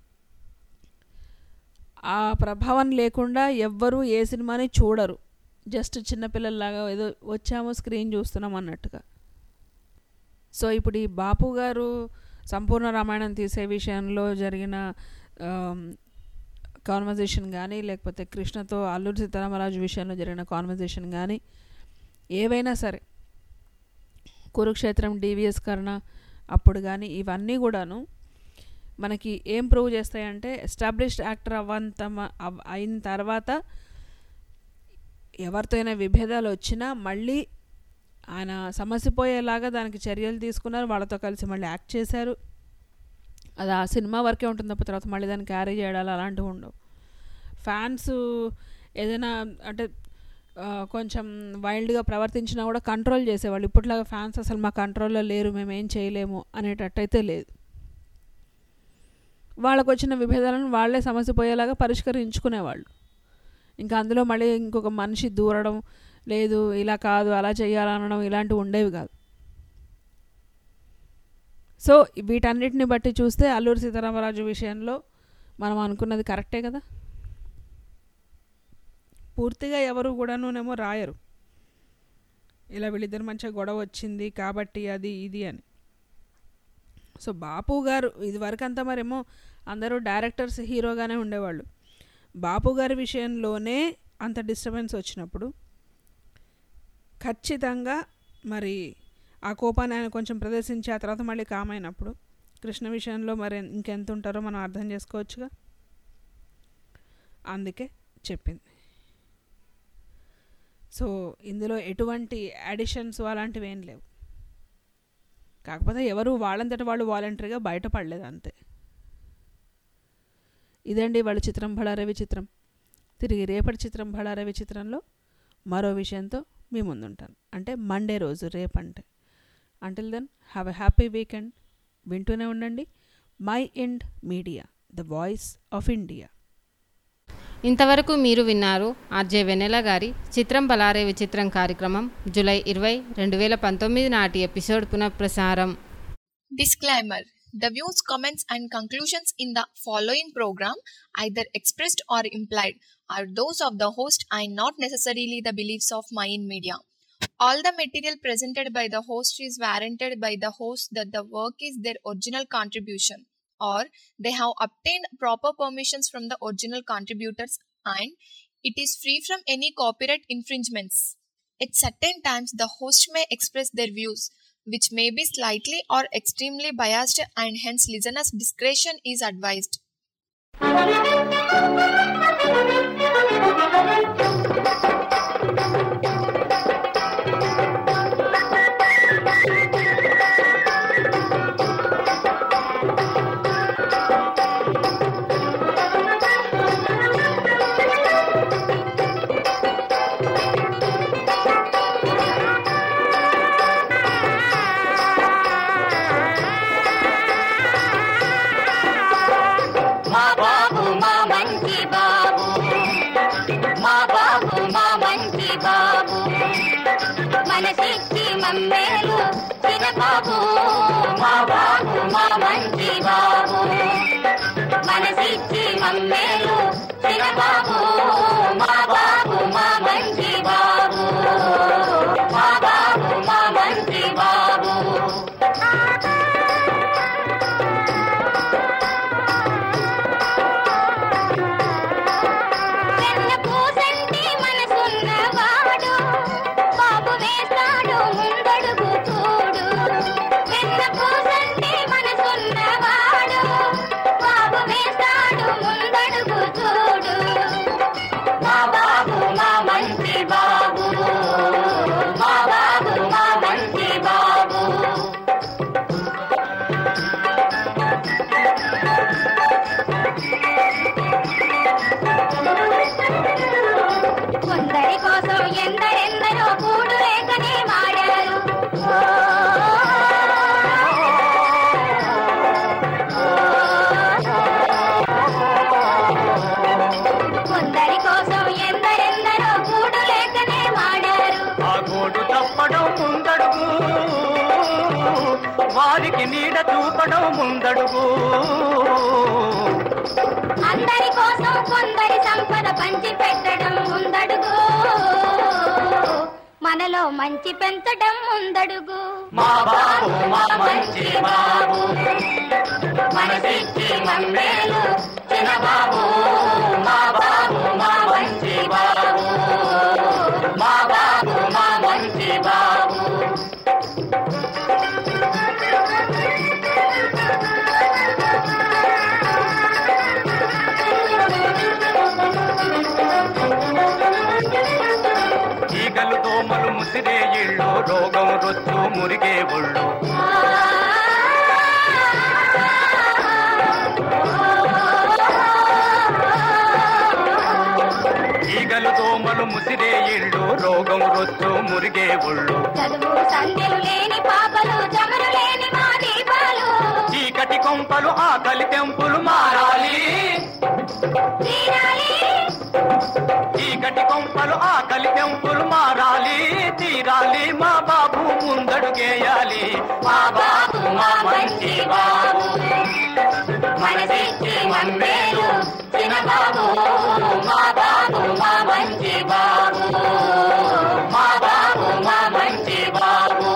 ఆ ప్రభావం లేకుండా ఎవ్వరూ ఏ సినిమాని చూడరు జస్ట్ చిన్నపిల్లల్లాగా ఏదో వచ్చాము స్క్రీన్ చూస్తున్నాం అన్నట్టుగా సో ఇప్పుడు ఈ బాపు గారు సంపూర్ణ రామాయణం తీసే విషయంలో జరిగిన కాన్వర్జేషన్ కానీ లేకపోతే కృష్ణతో అల్లూరి సీతారామరాజు విషయంలో జరిగిన కాన్వర్జేషన్ కానీ ఏవైనా సరే కురుక్షేత్రం డివిఎస్ కర్ణ అప్పుడు కానీ ఇవన్నీ కూడాను మనకి ఏం ప్రూవ్ చేస్తాయంటే ఎస్టాబ్లిష్డ్ యాక్టర్ అవ్వంత అవ్ అయిన తర్వాత ఎవరితో అయినా విభేదాలు వచ్చినా మళ్ళీ ఆయన సమస్యపోయేలాగా దానికి చర్యలు తీసుకున్నారు వాళ్ళతో కలిసి మళ్ళీ యాక్ట్ చేశారు అది ఆ సినిమా వరకే ఉంటుంది తప్ప తర్వాత మళ్ళీ దాన్ని క్యారీ చేయడాలు అలాంటివి ఉండవు ఫ్యాన్స్ ఏదైనా అంటే కొంచెం వైల్డ్గా ప్రవర్తించినా కూడా కంట్రోల్ చేసేవాళ్ళు ఇప్పట్లాగా ఫ్యాన్స్ అసలు మా కంట్రోల్లో లేరు మేము ఏం చేయలేము అనేటట్టయితే లేదు వాళ్ళకు వచ్చిన విభేదాలను వాళ్ళే సమస్య పోయేలాగా పరిష్కరించుకునేవాళ్ళు ఇంకా అందులో మళ్ళీ ఇంకొక మనిషి దూరడం లేదు ఇలా కాదు అలా చేయాలనడం ఇలాంటివి ఉండేవి కాదు సో వీటన్నిటిని బట్టి చూస్తే అల్లూరి సీతారామరాజు విషయంలో మనం అనుకున్నది కరెక్టే కదా పూర్తిగా ఎవరు కూడానునేమో రాయరు ఇలా వీళ్ళిద్దరు మంచిగా గొడవ వచ్చింది కాబట్టి అది ఇది అని సో బాపు గారు ఇదివరకు అంతా మరేమో అందరూ డైరెక్టర్స్ హీరోగానే ఉండేవాళ్ళు బాపు గారి విషయంలోనే అంత డిస్టర్బెన్స్ వచ్చినప్పుడు ఖచ్చితంగా మరి ఆ కోపాన్ని ఆయన కొంచెం ప్రదర్శించి ఆ తర్వాత మళ్ళీ కామైనప్పుడు కృష్ణ విషయంలో మరి ఇంకెంత ఉంటారో మనం అర్థం చేసుకోవచ్చుగా అందుకే చెప్పింది సో ఇందులో ఎటువంటి అడిషన్స్ అలాంటివి ఏం లేవు కాకపోతే ఎవరు వాళ్ళంతట వాళ్ళు వాలంటరీగా బయటపడలేదు అంతే ఇదండి వాళ్ళ చిత్రం భళారవి చిత్రం తిరిగి రేపటి చిత్రం భళారవి చిత్రంలో మరో విషయంతో మీ ముందుంటాను అంటే మండే రోజు రేపంటే until then have a happy weekend వింటూనే ఉండండి Mind Media the voice of India ఇంతవరకు మీరు విన్నారు ఆర్జే వెన్నెల గారి చిత్రం బలారే విచిత్రం కార్యక్రమం జూలై ఇరవై రెండు వేల పంతొమ్మిది నాటి ఎపిసోడ్ పునఃప్రసారం Disclaimer The views, comments, and conclusions in the following program, either expressed or implied, are those of the host and not necessarily the beliefs of Mayan Media. All the material presented by the host is warranted by the host that the work is their original contribution or they have obtained proper permissions from the original contributors and it is free from any copyright infringements. At certain times, the host may express their views, which may be slightly or extremely biased, and hence listeners' discretion is advised. మా బాబు మా మంచి బాబు మా బాబు మా మంచి బాబు మనసిచ్చి మమ్మేలు చిన్న బాబు మా బాబు మా మంచి బాబు మనసిచ్చి మమ్మేలు చిన్న బాబు మా బాబు మా మంచి బాబు మా బాబు మా మంచి బాబు వెన్న పూసంటి మనసున్నవాడు బాబు వేస్తాడు ముందడుగు చూడు వెన్న పూసంటి మనసున్నవాడు బాబు వేస్తాడు ముందడుగు చూడు మా బాబు మా మంచి బాబు మా బాబు మా మంచి బాబు కొందరి కోసం ఎందరెందరో కూడు లేకనే మాడారు కొందరి కోసం ఎందరెందరో కూడు లేకనే మాడారు ఆ గోడు తప్పడం ముందడుగు వారికి నీడ చూపడం ముందడుగు అందరి కోసం కొందరి సంపద పంచి పెట్టడం ముందడుగు మనలో మంచి పెంచడం ముందడుగు మా బాబు మా మంచి బాబు మనసిచ్చి మమ్మేలు చిన్న బాబు మా బాబు మా మంచి బాబు మా బాబు మా మంచి బాబు ఈగలు దోమలు ముసిరే ఇళ్ళు రోగం రొచ్చు మురిగే ఒళ్ళు ఈగలు దోమలు ముసిరే ఇళ్ళు రోగం రొచ్చు మురిగే ఒళ్ళు చదువు సంధ్యలు లేని పాపలు చమరు లేని మా దీపాలు చీకటి కొంపలు ఆకలి తెంపులు మారాలి తీరాలి చీకటి కొంపలు ఆకలి తెంపులు మారాలి తీరాలి మా బాబు ముందడుగేయాలి మా బాబు మా మంచి బాబు మనసిచ్చి మమ్మేలు చిన్న బాబు మా బాబు మా మంచి బాబు మా బాబు మా మంచి బాబు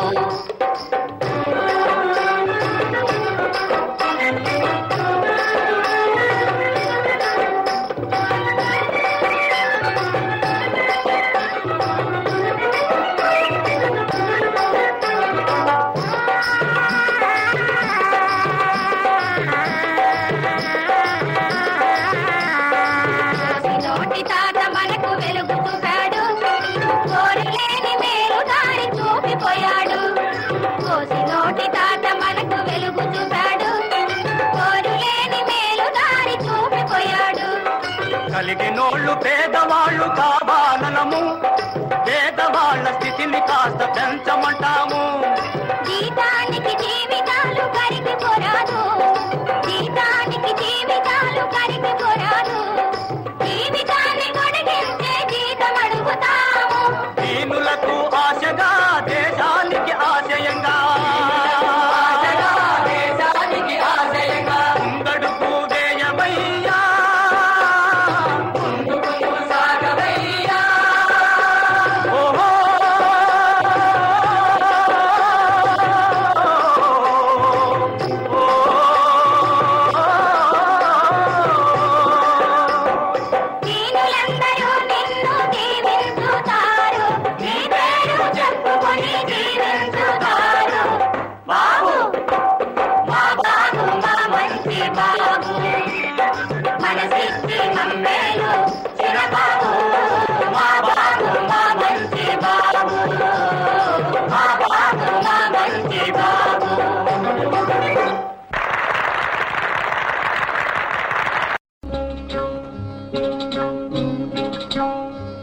నోటి తాత మనకు వెలుగు చూపాడు కోరి లేని మేలు దారి చూపిపోయాడు కోసి నోటి తాత మనకు వెలుగు చూపాడు కోరి లేని మేలు దారి చూపిపోయాడు కలిగినోళ్ళు పేదవాళ్ళు కావాలనము పేదవాళ్ళ స్థితిని కాస్త పెంచమంటాము జీతానికి జీవితాలు కరిగిపోరాదు జీతానికి జీవితాలు కరిగిపోరాదు జీవితానికి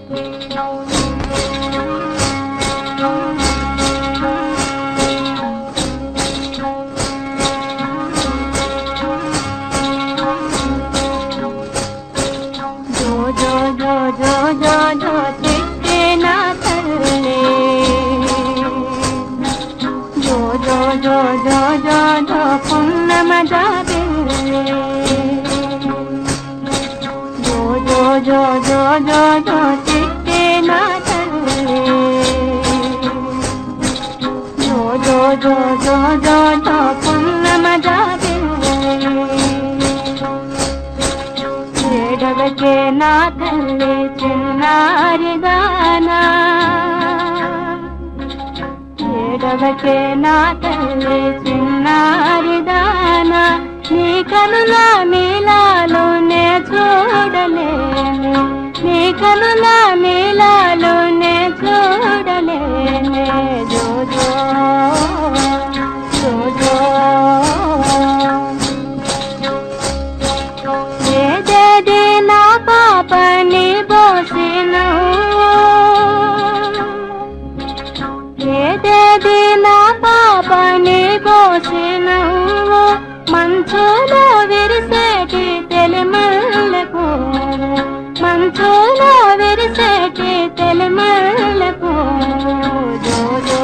జో జో జో జో జో జో చిట్టే నా తల్లి జో జో జో జో జో జో పున్నమ జాబిల్లి జో జో జో జో జో జో చిట్టే నా తల్లి జో జో జో జో జో జో పున్నమ జాబిల్లి ఏడవకే నా తల్లి చిన్నారిదానా ఏడవకే నా తల్లి చిన్నారిదానా నీ కనుల నీలాలు నే చూడలేను నీ కనుల నీలాలు నే చూడలేనే జో జో జో జో ఏదేది నా పాపని బోసిన ఏదేది నా పాపని బోసిన మంచులో విరిసేటి తెలిమల్లకు మంచులో విరిసేటి తెలిమల్లకు జో జో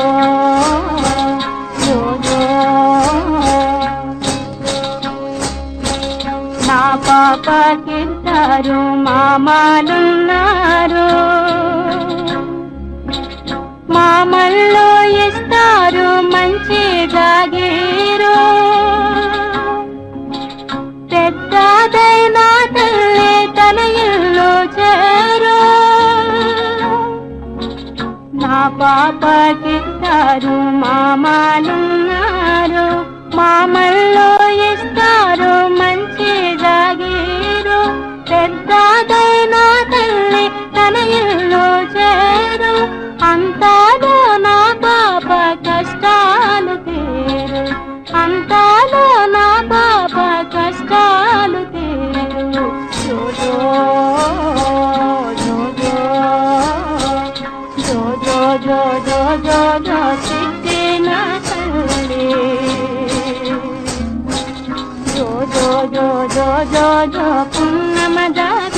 జో జో నా పాపకిద్దరు మామలున్నారు మామల్లో ఇస్తారు మంచి జాగీరు పెద్దదైన తల్లి తన ఇల్లు చేరు నా పాపకిద్దరు మామలున్నారు మామల్లో ఇస్తారు మంచి జాగీరు పెద్దదైన తల్లి తన ఇల్లు చేరు అంతాలో నా పాప కష్టాలు తీరు అంతాలో నా పాప కష్టాలు తీరు జో జో జో జో జో జో జో జో జో చిట్టిన తల్లి జో జో జో జో జో జో పున్నమ జాతి